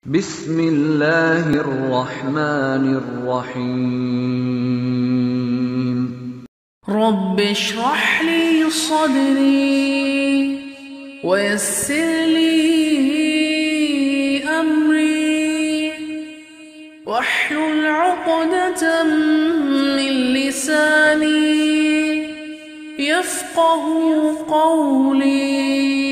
بسم الله الرحمن الرحيم رب اشرح لي صدري ويسر لي أمري واحلل عقدة من لساني يفقه قولي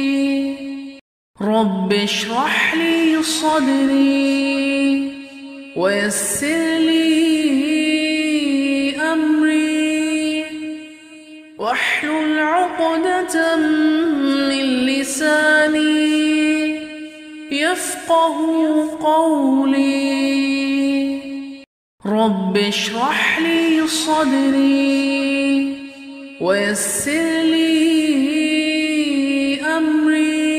رب اشرح لي صدري ويسر لي أمري واحلل عقدة من لساني يفقه قولي رب اشرح لي صدري ويسر لي أمري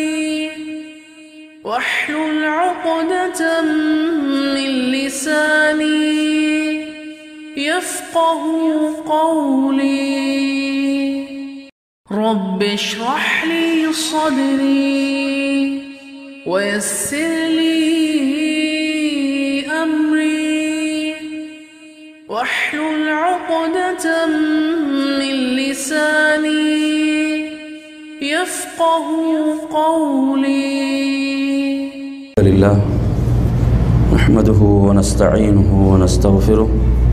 واحلل عقدة من لساني يفقه قولي رب اشرح لي صدري ويسر لي أمري واحلل عقدة من لساني يفقه قولي الحمد لله نحمده ونستعينه ونستغفره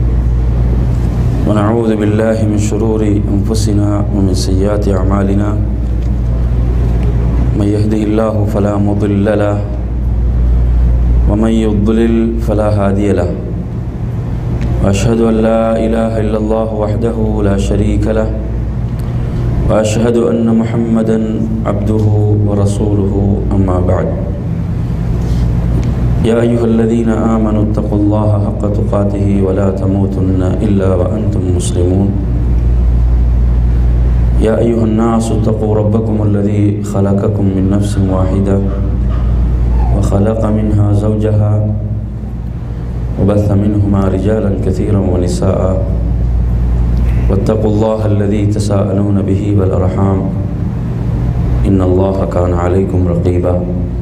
ونعوذ بالله من شرور أنفسنا ومن سيئات أعمالنا من يهده الله فلا مضل له ومن يضلل فلا هادي له وأشهد أن لا إله إلا الله وحده لا شريك له وأشهد أن محمدا عبده ورسوله أما بعد يا أيها الذين آمنوا اتقوا الله حق تقاته ولا تموتن إلا وأنتم مسلمون يا أيها الناس اتقوا ربكم الذي خلقكم من نفس واحدة وخلق منها زوجها وبث منهما رجالا كثيرا ونساء واتقوا الله الذي تساءلون به والأرحام إن الله كان عليكم رقيبا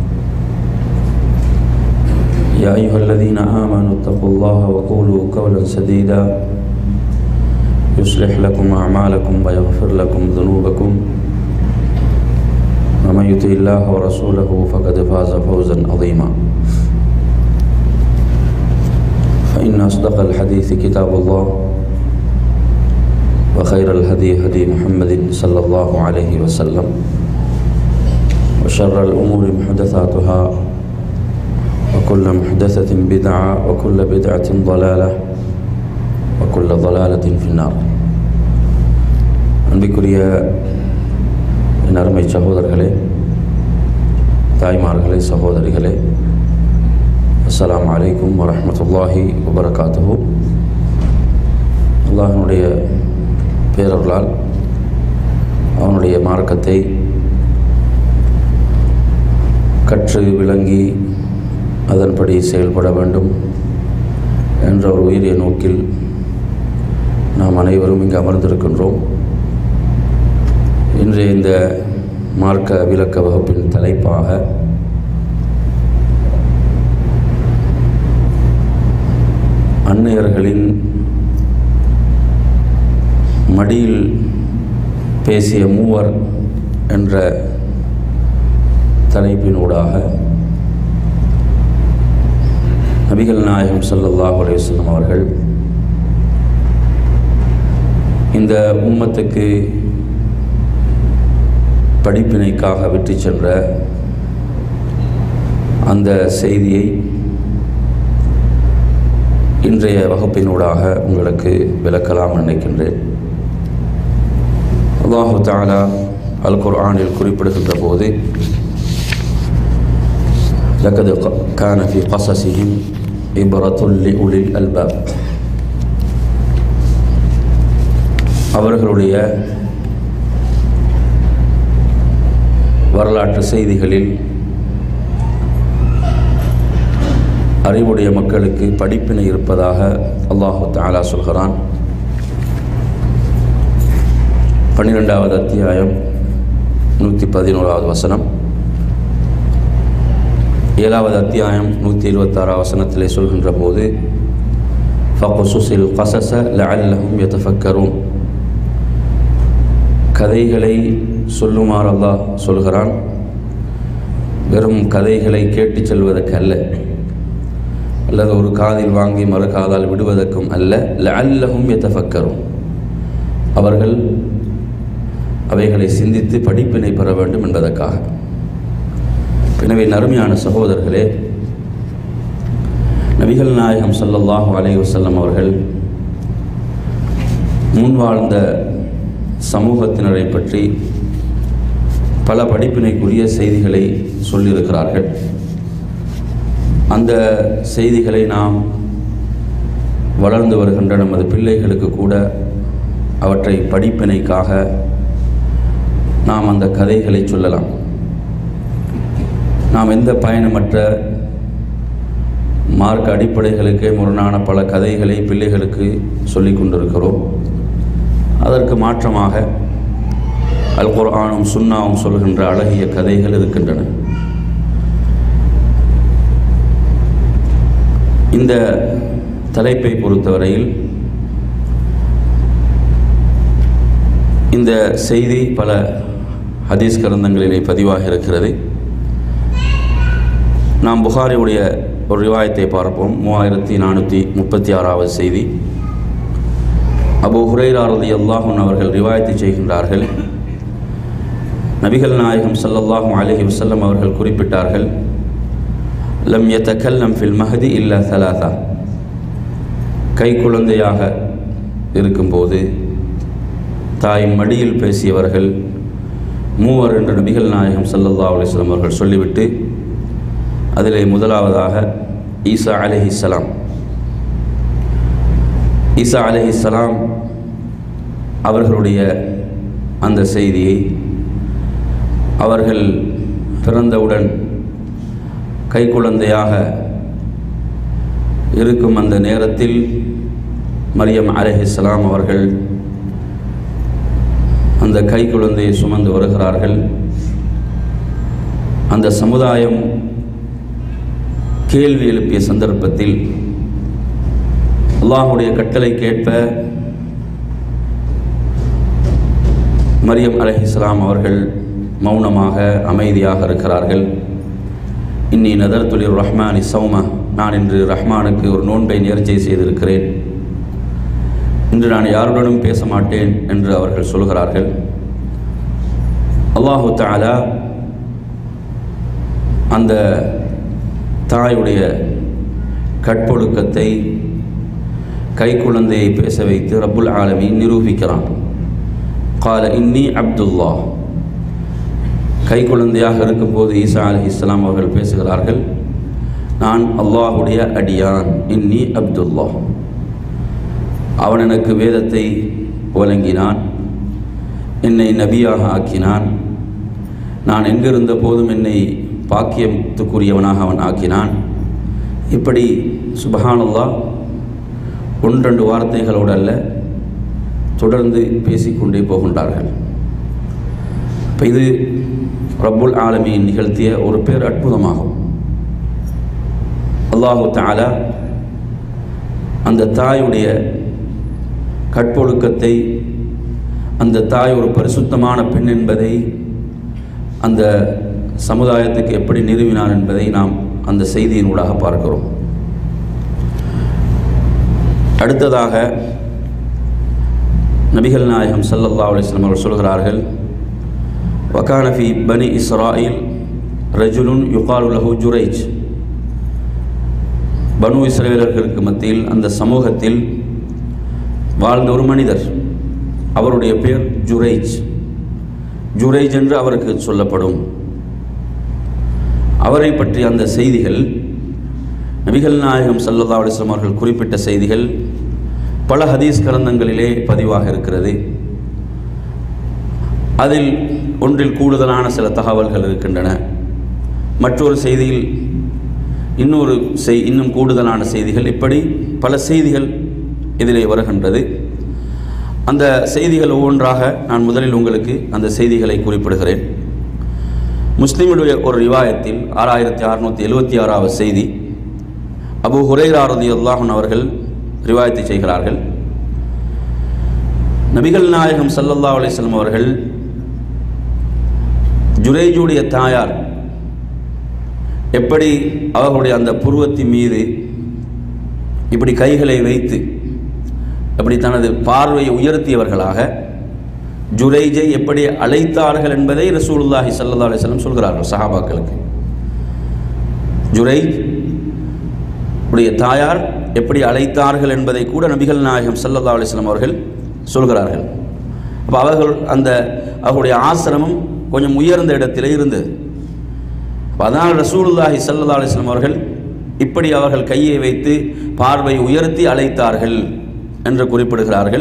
يا أيها الذين آمنوا اتقوا الله وقولوا قولا سديدا يصلح لكم أعمالكم ويغفر لكم ذنوبكم ومن يطع الله ورسوله فقد فاز فوزا عظيما فإن أصدق الحديث كتاب الله وخير الهدي هدي محمد صلى الله عليه وسلم وشر الأمور محدثاتها وكل محدثة بدعة وكل بدعة ضلالة وكل ضلالة في النار அன்பிற்குரிய என் அருமை சகோதரர்களே தாய்மார்களே சகோதரிகளே அஸ்ஸலாமு அலைக்கும் வரஹ்மத்துல்லாஹி வபரகாத்துஹு அல்லாஹனுடைய பேரர்களால் அவனுடைய மார்க்கத்தை கற்று விளங்கி அதன்படி செயல்பட வேண்டும் என்ற ஒரு உயரிய நோக்கில் நாம் அனைவரும் இங்கு அமர்ந்திருக்கின்றோம் இன்றைய இந்த மார்க்க விளக்க வகுப்பின் தலைப்பாக அன்னையர்களின் மடியில் பேசிய மூவர் என்ற தலைப்பினூடாக நபிகள் நாயகம் ஸல்லல்லாஹு அலைஹி வஸல்லம் அவர்கள் இந்த உம்மத்துக்கு படிப்பினைக்காக விட்டு சென்ற அந்த செய்தியை இன்றைய வகுப்பினூடாக உங்களுக்கு விளக்கலாம் நினைக்கின்றேன் அல்லாஹு தாலா அல் குர்ஆனில் குறிப்பிடுகின்ற போது لقد كان في قصصهم عبرة لأولي الألباب அவர்களுடைய வரலாற்று செய்திகளில் அறிவுடைய மக்களுக்கு படிப்பினை இருப்பதாக அல்லாஹு தாலா சொல்கிறான் பன்னிரெண்டாவது அத்தியாயம் நூற்றி பதினோராவது வசனம் ஏழாவது அத்தியாயம் நூற்றி இருபத்தாறாம் வசனத்திலே சொல்கின்ற போது ஃபகுசுசில் கசச லஅல்லஹும் யதஃபக்கரும் கதைகளை சொல்லுமாறு அல்லாஹ் சொல்கிறான் வெறும் கதைகளை கேட்டுச் செல்வதற்கு அல்ல அல்லது ஒரு காதில் வாங்கி மறு காதால் விடுவதற்கும் அல்ல லஅல்லஹும் யதஃபக்கரும் அவர்கள் அவைகளை சிந்தித்து படிப்பினை பெற வேண்டும் என்பதற்காக எனவே நறுமையான சகோதரர்களே நபிகள் நாயகம் ஸல்லல்லாஹு அலைஹி வஸல்லம் அவர்கள் முன் வாழ்ந்த சமூகத்தினரை பற்றி பல படிப்பினைக்குரிய செய்திகளை சொல்லியிருக்கிறார்கள் அந்த செய்திகளை நாம் வளர்ந்து வருகின்ற நமது பிள்ளைகளுக்கு கூட அவற்றை படிப்பினைக்காக நாம் அந்த கதைகளை சொல்லலாம் நாம் எந்த பயணமற்ற மார்க்க அடிப்படைகளுக்கே முரணான பல கதைகளை பிள்ளைகளுக்கு சொல்லிக் கொண்டிருக்கிறோம் அதற்கு மாற்றமாக அல் குர்ஆனும் சுன்னாவும் சொல்கின்ற அழகிய கதைகள் இருக்கின்றன இந்த தலைப்பை பொறுத்தவரையில் இந்த செய்தி பல ஹதீஸ் கிரந்தங்களிலே பதிவாக இருக்கிறது நாம் புகாரியுடைய ஒரு ரிவாயத்தை பார்ப்போம் மூவாயிரத்தி நானூற்றி முப்பத்தி ஆறாவது செய்தி அபு ஹுரைராரதி அல்லாஹுன் அவர்கள் ரிவாயத்தை செய்கின்றார்கள் நபிகள் நாயகம் ஸல்லல்லாஹு அலைஹி வஸல்லம் அவர்கள் குறிப்பிட்டார்கள் லம் யதகல்லம் ஃபில் மஹதி இல்லா சலாசா கை குழந்தையாக இருக்கும்போது தாய் மடியில் பேசியவர்கள் மூவர் என்று நபிகள் நாயகம் ஸல்லல்லாஹு அலைஹி வஸல்லம் அவர்கள் சொல்லிவிட்டு அதிலே முதலாவதாக ஈசா அலைஹிஸ்ஸலாம் ஈசா அலைஹிஸ்ஸலாம் அவர்களுடைய அந்த செய்தியை அவர்கள் பிறந்தவுடன் கைக்குழந்தையாக இருக்கும் அந்த நேரத்தில் மரியம் அலைஹிஸ்ஸலாம் அவர்கள் அந்த கைக்குழந்தையை சுமந்து வருகிறார்கள் அந்த சமுதாயம் கேள்வி எழுப்பிய சந்தர்ப்பத்தில் அல்லாஹுடைய கட்டளை கேட்ப மரியம் அலஹிஸ்லாம் அவர்கள் மௌனமாக அமைதியாக இருக்கிறார்கள் இன்னி நதர் துளிர் ரஹ்மானி சௌமா நான் இன்று ரஹ்மானுக்கு ஒரு நோன்பை நேர்ச்சை செய்திருக்கிறேன் இன்று நான் யாருடனும் பேச மாட்டேன் என்று அவர்கள் சொல்கிறார்கள் அல்லாஹு தாலா அந்த தாயுடைய கற்பொழுக்கத்தை கைக்குழந்தையை பேச வைத்து ரப்புல் ஆலமீன் நிரூபிக்கிறான் கால இன்னி அப்துல்லா கைக்குழந்தையாக இருக்கும்போது ஈசா அலி இஸ்லாம் அவர்கள் பேசுகிறார்கள் நான் அல்லாஹுடைய அடியான் இன்னி அப்துல்லா அவன் எனக்கு வேதத்தை வழங்கினான் என்னை நபியாக ஆக்கினான் நான் எங்கிருந்த போதும் என்னை பாக்கியத்துக்குரியவனாக அவன் ஆக்கினான் இப்படி சுபஹானல்லா ஒன்றெண்டு வார்த்தைகளோடு அல்ல தொடர்ந்து பேசிக்கொண்டே போகின்றார்கள் இப்போ இது ரப்புல் ஆலமியின் நிகழ்த்திய ஒரு பேர் அற்புதமாகும் அல்லாஹு தாலா அந்த தாயுடைய கற்பொழுக்கத்தை அந்த தாய் ஒரு பரிசுத்தமான பெண் என்பதை அந்த சமுதாயத்துக்கு எப்படி நிறுவினான் என்பதை நாம் அந்த செய்தியினூடாக பார்க்கிறோம் அடுத்ததாக நபிகள் நாயகம் சல்லல்லா அலிஸ்லாம் அவர்கள் சொல்கிறார்கள் வக்கானஃபி பனி இஸ்ராயில் ரஜுலுன் யுகாலு லஹு ஜுரைஜ் பனு இஸ்ரேலர்களுக்கு மத்தியில் அந்த சமூகத்தில் வாழ்ந்த ஒரு மனிதர் அவருடைய பேர் ஜுரைஜ் ஜுரைஜ் என்று அவருக்கு சொல்லப்படும் அவரை பற்றிய அந்த செய்திகள் நபிகள் நாயகம் சல்லல்லா அலிஸ்லாம் அவர்கள் குறிப்பிட்ட செய்திகள் பல ஹதீஸ் கிரந்தங்களிலே பதிவாக இருக்கிறது அதில் ஒன்றில் கூடுதலான சில தகவல்கள் இருக்கின்றன மற்றொரு செய்தியில் இன்னொரு செய் இன்னும் கூடுதலான செய்திகள் இப்படி பல செய்திகள் இதிலே வருகின்றது அந்த செய்திகள் ஒவ்வொன்றாக நான் முதலில் உங்களுக்கு அந்த செய்திகளை குறிப்பிடுகிறேன் முஸ்லிமுடைய ஒரு ரிவாயத்தில் ஆறாயிரத்தி அறுநூற்றி எழுபத்தி ஆறாவது செய்தி அபு ஹுரைரா ரலியல்லாஹு அவர்கள் ரிவாயத்தை செய்கிறார்கள் நபிகள் நாயகம் ஸல்லல்லாஹு அலைஹி வஸல்லம் அவர்கள் ஜுரேஜுடைய தாயார் எப்படி அவர்களுடைய அந்த புருவத்தின் மீது இப்படி கைகளை வைத்து அப்படி தனது பார்வையை உயர்த்தியவர்களாக ஜுரைஜை எப்படி அழைத்தார்கள் என்பதை ரசூலுல்லாஹி ஸல்லல்லாஹு அலைஹி வஸல்லம் சொல்கிறார்கள் சஹாபாக்களுக்கு ஜுரை உடைய தாயார் எப்படி அழைத்தார்கள் என்பதை கூட நபிகள் நாயகம் ஸல்லல்லாஹு அலைஹி வஸல்லம் அவர்கள் சொல்கிறார்கள் அப்போ அவர்கள் அந்த அவர்களுடைய ஆசிரமம் கொஞ்சம் உயர்ந்த இடத்திலே இருந்தது அப்ப அதனால் ரசூலுல்லாஹி ஸல்லல்லாஹு அலைஹி வஸல்லம் அவர்கள் இப்படி அவர்கள் கையை வைத்து பார்வை உயர்த்தி அழைத்தார்கள் என்று குறிப்பிடுகிறார்கள்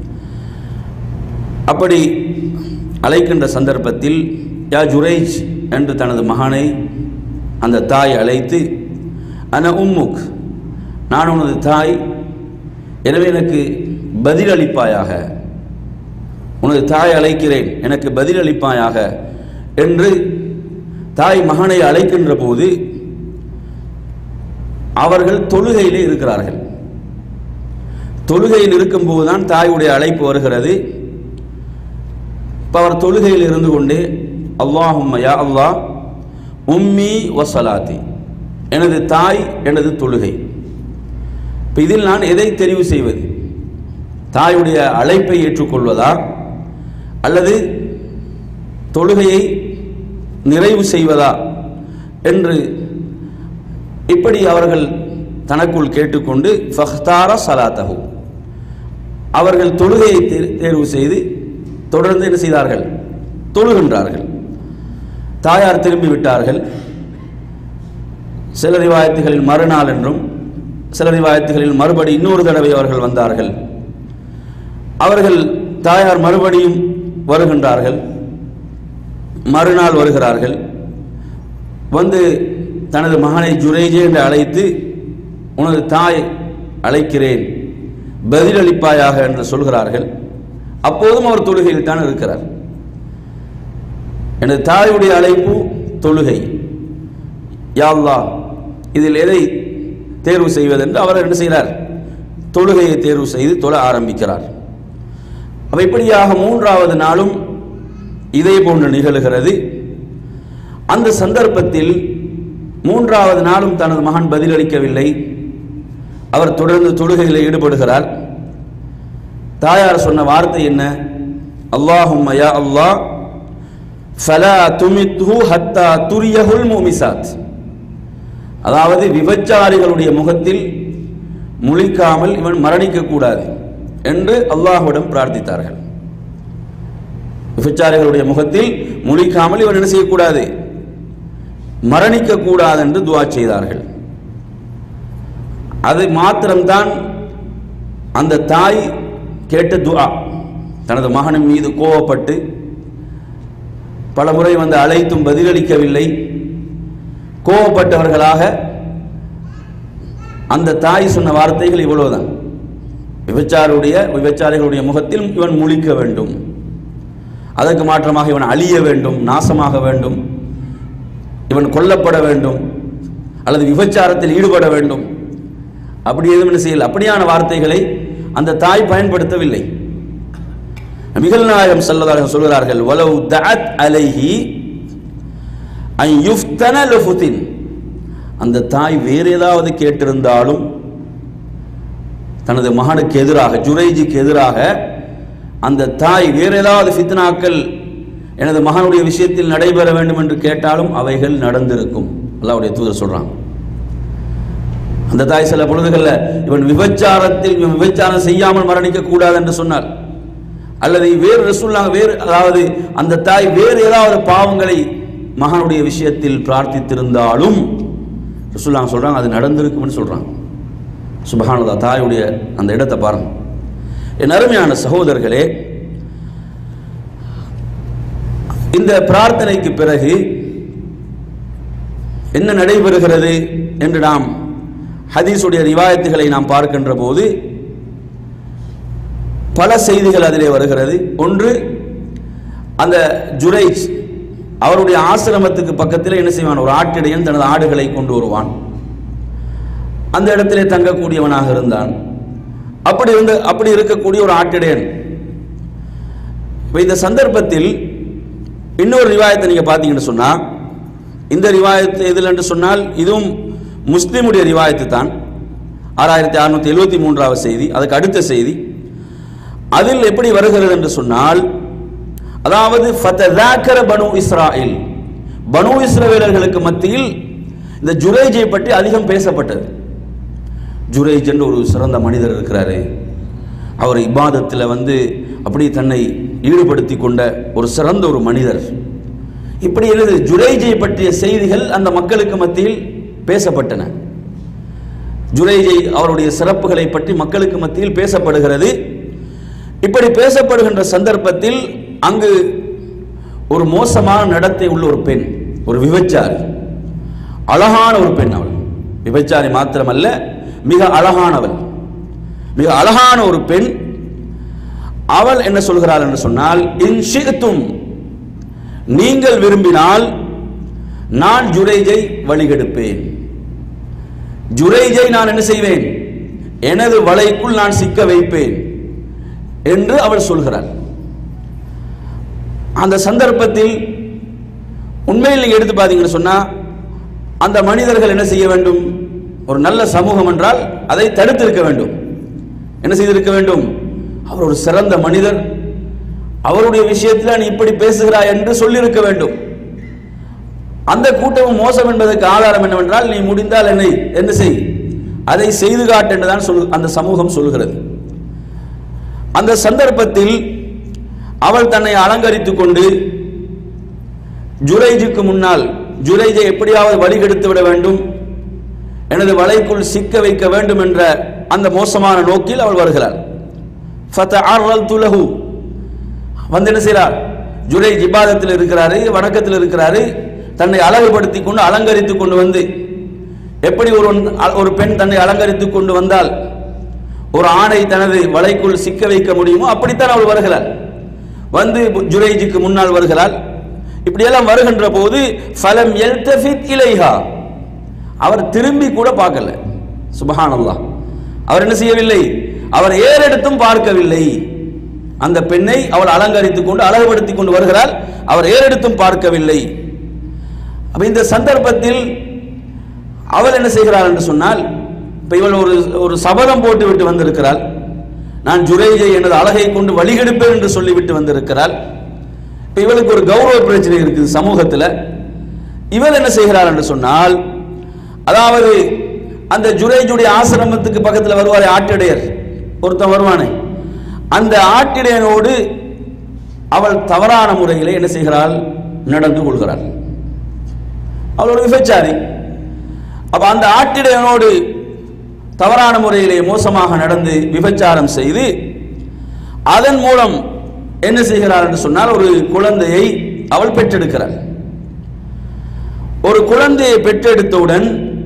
அப்படி அழைக்கின்ற சந்தர்ப்பத்தில் யா ஜுரைஜ் என்று தனது மகனை அந்த தாய் அழைத்து அன உம்முக் நான் உனது தாய் எனவே எனக்கு பதிலளிப்பாயாக உனது தாய் அழைக்கிறேன் எனக்கு பதிலளிப்பாயாக என்று தாய் மகனை அழைக்கின்ற போது அவர்கள் தொழுகையிலே இருக்கிறார்கள் தொழுகையில் இருக்கும்போது தான் தாயுடைய அழைப்பு வருகிறது இப்போ அவர் தொழுகையில் இருந்து கொண்டு அல்லாஹும்ம யா அல்லாஹ் உம்மி வசலாத்தி எனது தாய் எனது தொழுகை இப்போ இதில் நான் எதை தெரிவு செய்வது தாயுடைய அழைப்பை ஏற்றுக்கொள்வதா அல்லது தொழுகையை நிறைவு செய்வதா என்று இப்படி அவர்கள் தனக்குள் கேட்டுக்கொண்டு ஃபஹ்தார சலாத்தகு அவர்கள் தொழுகையை தே- தேர்வு செய்து தொடர்ந்து என்ன செய்தார்கள் தொழுகின்றார்கள் தாயார் திரும்பி விட்டார்கள் சில ரிவாயத்துகளில் மறுநாள் என்றும் சில ரிவாயத்துகளில் மறுபடி இன்னொரு தடவை அவர்கள் வந்தார்கள் அவர்கள் தாயார் மறுபடியும் வருகின்றார்கள் மறுநாள் வருகிறார்கள் வந்து தனது மகனை ஜுரேஜே என்று அழைத்து உனது தாய் அழைக்கிறேன் பதிலளிப்பாயாக என்று சொல்கிறார்கள் அப்போதும் அவர் தொழுகையில் தான் இருக்கிறார் எனது தாயுடைய அழைப்பு தொழுகை யா அல்லாஹ் இதில் எதை தேர்வு செய்வதென்று அவர் என்ன செய்கிறார் தொழுகையை தேர்வு செய்து தொழ ஆரம்பிக்கிறார் அப்ப இப்படியாக மூன்றாவது நாளும் இதே போன்று நிகழ்கிறது அந்த சந்தர்ப்பத்தில் மூன்றாவது நாளும் தனது மகன் பதிலளிக்கவில்லை அவர் தொடர்ந்து தொழுகையில் ஈடுபடுகிறார் தாயார் சொன்ன வார்த்தை என்ன அல்லாஹும் யா அல்லாஹ் ஃபலா துமித்ஹு ஹத்தா துரியஹுல் முமிசாத் அதாவது விபச்சாரிகளுடைய முகத்தில் முழிக்காமல் இவன் மரணிக்க கூடாது என்று அல்லாஹ்விடம் பிரார்த்தித்தார்கள் விபச்சாரிகளுடைய முகத்தில் முழிக்காமல் இவன் என்ன செய்யக்கூடாது மரணிக்க கூடாது என்று துவா செய்தார்கள் அது மாத்திரம்தான் அந்த தாய் கேட்ட துஆ தனது மகனின் மீது கோவப்பட்டு பல முறை வந்து அழைத்தும் பதிலளிக்கவில்லை கோவப்பட்டவர்களாக அந்த தாய் சொன்ன வார்த்தைகள் இவ்வளவுதான் விபச்சாருடைய விபச்சாரிகளுடைய முகத்தில் இவன் முழிக்க வேண்டும் அதற்கு மாற்றமாக இவன் அழிய வேண்டும் நாசமாக வேண்டும் இவன் கொல்லப்பட வேண்டும் அல்லது விபச்சாரத்தில் ஈடுபட வேண்டும் அப்படி எதுவும் என்ன செய்யல அப்படியான வார்த்தைகளை அந்த தாய் பயன்படுத்தவில்லை நபிகள் நாயகம் ஸல்லல்லாஹு சொல்கிறார்கள் வலவு தஅத் அலைஹி அன் யுஃப்தன லஃபுதின் அந்த தாய் வேறு ஏதாவது கேட்டிருந்தாலும் தனது மகனுக்கு எதிராக ஜுரைஜிக்கு எதிராக அந்த தாய் வேறு ஏதாவது ஃபித்னாக்கள் எனது மகனுடைய விஷயத்தில் நடைபெற வேண்டும் என்று கேட்டாலும் அவைகள் நடந்திருக்கும் அல்லாஹ்வுடைய தூதர் சொல்றாங்க அந்த தாய் சில பொழுதுகளில் இவன் விபச்சாரத்தில் இவன் விபச்சாரம் செய்யாமல் மரணிக்க கூடாது என்று சொன்னார் அல்லது வேறு ரசூல்லாங்க வேறு அதாவது அந்த தாய் வேறு ஏதாவது பாவங்களை மகனுடைய விஷயத்தில் பிரார்த்தித்திருந்தாலும் ரசூல்லாங்க சொல்றாங்க அது நடந்திருக்கும்னு சொல்றாங்க சுபஹானதா தாயுடைய அந்த இடத்தை பாருங்க என் அருமையான சகோதரர்களே இந்த பிரார்த்தனைக்கு பிறகு என்ன நடைபெறுகிறது என்று நாம் ஹதீஸுடைய ரிவாயத்துகளை நாம் பார்க்கின்ற போது பல செய்திகள் அதிலே வருகிறது ஒன்று அந்த ஜுரைஜ் அவருடைய ஆசிரமத்துக்கு பக்கத்தில் என்ன செய்வான் ஒரு ஆட்டிடையன் தனது ஆடுகளை கொண்டு வருவான் அந்த இடத்திலே தங்கக்கூடியவனாக இருந்தான் அப்படி இருந்த அப்படி இருக்கக்கூடிய ஒரு ஆட்டிடையன் இப்ப இந்த சந்தர்ப்பத்தில் இன்னொரு ரிவாயத்தை நீங்க பார்த்தீங்கன்னு சொன்னா இந்த ரிவாயத்து எதில் என்று சொன்னால் இதுவும் முஸ்லிமுடைய ரிவாயத்து தான் ஆறாயிரத்தி அறுநூத்தி எழுபத்தி மூன்றாவது செய்தி அதுக்கு அடுத்த செய்தி அதில் எப்படி வருகிறது என்று சொன்னால் அதாவது ஃபததாக்கர பனு இஸ்ராயில் பனு இஸ்ரவேலர்களுக்கு மத்தியில் இந்த ஜுரேஜை பற்றி அதிகம் பேசப்பட்டது ஜுரேஜ் என்று ஒரு சிறந்த மனிதர் இருக்கிறாரு அவர் இபாதத்தில் வந்து அப்படி தன்னை ஈடுபடுத்தி கொண்ட ஒரு சிறந்த ஒரு மனிதர் இப்படி எழுது ஜுரேஜை பற்றிய செய்திகள் அந்த மக்களுக்கு மத்தியில் பேசப்பட்டன ஜுரேஜை அவருடைய சிறப்புகளை பற்றி மக்களுக்கு மத்தியில் பேசப்படுகிறது இப்படி பேசப்படுகின்ற சந்தர்ப்பத்தில் அங்கு ஒரு மோசமான நடத்தை உள்ள ஒரு பெண் ஒரு விபச்சாரி அழகான ஒரு பெண் அவள் விபச்சாரி மாத்திரமல்ல மிக அழகானவள் மிக அழகான ஒரு பெண் அவள் என்ன சொல்கிறாள் என்று சொன்னால் இன்ஷித்தும் நீங்கள் விரும்பினால் நான் ஜுரேஜை வழிகெடுப்பேன் ஜுரேஜை நான் என்ன செய்வேன் எனது வலைக்குள் நான் சிக்க வைப்பேன் என்று அவள் சொல்கிறாள் அந்த சந்தர்ப்பத்தில் உண்மையில் நீங்க எடுத்து பார்த்தீங்கன்னு சொன்னா அந்த மனிதர்கள் என்ன செய்ய வேண்டும் ஒரு நல்ல சமூகம் என்றால் அதை தடுத்திருக்க வேண்டும் என்ன செய்திருக்க வேண்டும் அவர் ஒரு சிறந்த மனிதர் அவருடைய விஷயத்தில் நீ இப்படி பேசுகிறாய் என்று சொல்லியிருக்க வேண்டும் அந்த கூட்டமும் மோசம் என்பதற்கு ஆதாரம் என்னவென்றால் நீ முடிந்தால் என்னை என்ன செய் அதை செய்து காட்டு என்றுதான் சொல் அந்த சமூகம் சொல்கிறது அந்த சந்தர்ப்பத்தில் அவள் தன்னை அலங்கரித்துக் கொண்டு ஜுரைஜுக்கு முன்னால் ஜுரைஜை எப்படியாவது வழிகெடுத்து விட வேண்டும் எனது வலைக்குள் சிக்க வைக்க வேண்டும் என்ற அந்த மோசமான நோக்கில் அவள் வருகிறாள் ஃபதஅர்ரல்து லஹு வந்து என்ன செய்கிறார் ஜுரை ஜிபாதத்தில் இருக்கிறாரு வணக்கத்தில் இருக்கிறாரு தன்னை அழகுபடுத்தி கொண்டு அலங்கரித்து கொண்டு வந்து எப்படி ஒரு ஒரு பெண் தன்னை அலங்கரித்து கொண்டு வந்தால் ஒரு ஆணை தனது வலைக்குள் சிக்க வைக்க முடியுமோ அப்படித்தான் அவள் வருகிறாள் வந்து ஜுரைஜுக்கு முன்னால் வருகிறாள் இப்படியெல்லாம் வருகின்ற போது ஃபலம் எல்தஃபித் இலைஹா அவர் திரும்பி கூட பார்க்கல சுபஹானல்லாஹ் அவர் என்ன செய்யவில்லை அவர் ஏறெடுத்தும் பார்க்கவில்லை அந்த பெண்ணை அவள் அலங்கரித்துக் கொண்டு அழகுபடுத்திக் கொண்டு வருகிறாள் அவர் ஏறெடுத்தும் பார்க்கவில்லை அப்ப இந்த சந்தர்ப்பத்தில் அவள் என்ன செய்கிறாள் என்று சொன்னால் இப்ப இவள் ஒரு ஒரு சபதம் போட்டு விட்டு வந்திருக்கிறாள் நான் ஜுரேஜை எனது அழகை கொண்டு வழிகெடுப்பேன் என்று சொல்லிவிட்டு வந்திருக்கிறாள் இப்ப இவளுக்கு ஒரு கௌரவ பிரச்சனை இருக்குது சமூகத்தில் இவள் என்ன செய்கிறாள் என்று சொன்னால் அதாவது அந்த ஜுரேஜுடைய ஆசிரமத்துக்கு பக்கத்தில் வருவாரே ஆட்டிடையர் ஒருத்தன் வருவானே அந்த ஆட்டிடையனோடு அவள் தவறான முறையில் என்ன செய்கிறாள் நடந்து கொள்கிறாள் அவள் ஒரு விபச்சாரி அப்ப அந்த ஆட்டிடையனோடு தவறான முறையிலே மோசமாக நடந்து விபச்சாரம் செய்து அதன் மூலம் என்ன செய்கிறாள் என்று சொன்னால் ஒரு குழந்தையை அவள் பெற்றெடுக்கிறாள் ஒரு குழந்தையை பெற்றெடுத்தவுடன்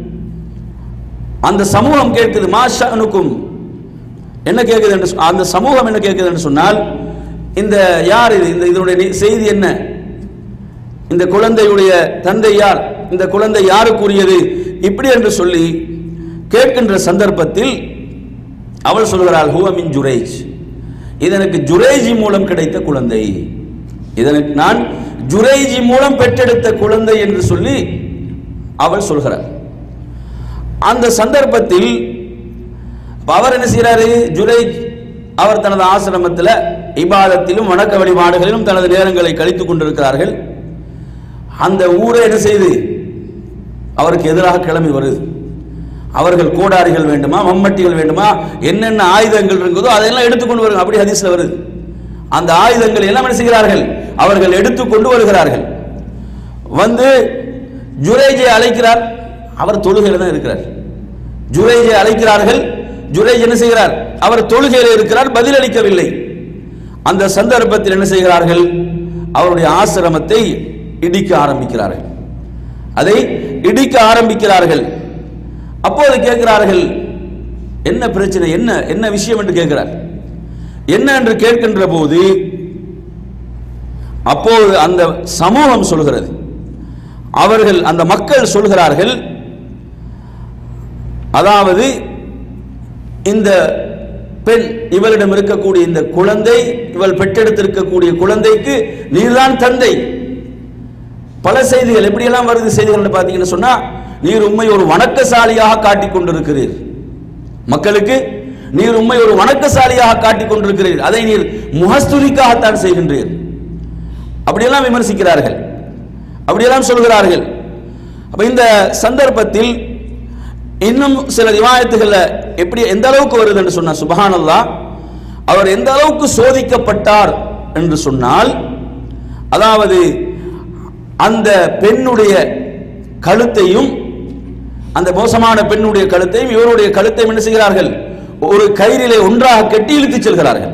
அந்த சமூகம் கேட்குது மாஷா அனுக்கும் என்ன கேட்குது என்று சொ- அந்த சமூகம் என்ன கேட்குது என்று சொன்னால் இந்த யார் இது இந்த இதனுடைய நி- செய்தி என்ன இந்த குழந்தையுடைய தந்தை யார் இந்த குழந்தை யாருக்குரியது இப்படி என்று சொல்லி கேட்கின்ற சந்தர்ப்பத்தில் அவள் சொல்கிறாள் ஹுவ மின் ஜுரேஜ் இது எனக்கு ஜுரேஜி மூலம் கிடைத்த குழந்தை இதற்கு நான் ஜுரேஜி மூலம் பெற்றெடுத்த குழந்தை என்று சொல்லி அவள் சொல்கிறார் அந்த சந்தர்ப்பத்தில் அப்ப அவர் என்ன செய்கிறாரு ஜுரேஜ் அவர் தனது ஆசிரமத்தில் இபாதத்திலும் வணக்க வழிபாடுகளிலும் தனது நேரங்களை கழித்துக் கொண்டிருக்கிறார்கள் அந்த ஊரை என்ன செய்து அவருக்கு எதிராக கிளம்பி வருது அவர்கள் கோடாரிகள் வேண்டுமா மம்மட்டிகள் வேண்டுமா என்னென்ன ஆயுதங்கள் இருக்குதோ அதெல்லாம் எடுத்துக்கொண்டு வருங்க அப்படி ஹதீஸ்ல வருது அந்த ஆயுதங்கள் எல்லாம் என்ன செய்கிறார்கள் அவர்கள் எடுத்துக்கொண்டு வருகிறார்கள் வந்து ஜுரேஜை அழைக்கிறார் அவர் தொழுகையில் தான் இருக்கிறார் ஜுரேஜை அழைக்கிறார்கள் ஜுரேஜ் என்ன செய்கிறார் அவர் தொழுகையில் இருக்கிறார் பதிலளிக்கவில்லை அந்த சந்தர்ப்பத்தில் என்ன செய்கிறார்கள் அவருடைய ஆசிரமத்தை இடிக்க ஆரம்பிக்கிறார்கள் அதை இடிக்க ஆரம்பிக்கிறார்கள் அப்போது கேட்கிறார்கள் என்ன பிரச்சனை என்ன என்ன விஷயம் என்று கேட்கிறார் என்ன என்று கேட்கின்ற போது அப்போது அந்த சமூகம் சொல்கிறது அவர்கள் அந்த மக்கள் சொல்கிறார்கள் அதாவது இந்த பெண் இவளிடம் இருக்கக்கூடிய இந்த குழந்தை இவள் பெற்றெடுத்திருக்கக்கூடிய குழந்தைக்கு நீர்தான் தந்தை பல செய்திகள் எப்படியெல்லாம் வருது செய்திகள் பார்த்தீங்கன்னு சொன்னா நீர் உண்மை ஒரு வணக்கசாலியாக காட்டிக் கொண்டிருக்கிறீர் மக்களுக்கு நீர் உண்மை ஒரு வணக்கசாலியாக காட்டிக் கொண்டிருக்கிறீர் அதை நீர் முகஸ்துதிக்காகத்தான் செய்கின்றீர் அப்படியெல்லாம் விமர்சிக்கிறார்கள் அப்படியெல்லாம் சொல்கிறார்கள் அப்ப இந்த சந்தர்ப்பத்தில் இன்னும் சில ரிவாயத்துகள்ல எப்படி எந்த அளவுக்கு வருது என்று சொன்னா சுபஹானல்லா அவர் எந்த அளவுக்கு சோதிக்கப்பட்டார் என்று சொன்னால் அதாவது அந்த பெண்ணுடைய கழுத்தையும் அந்த மோசமான பெண்ணுடைய கழுத்தையும் இவருடைய கழுத்தையும் என்ன செய்கிறார்கள் ஒரு கயிறிலே ஒன்றாக கட்டி இழுத்துச் செல்கிறார்கள்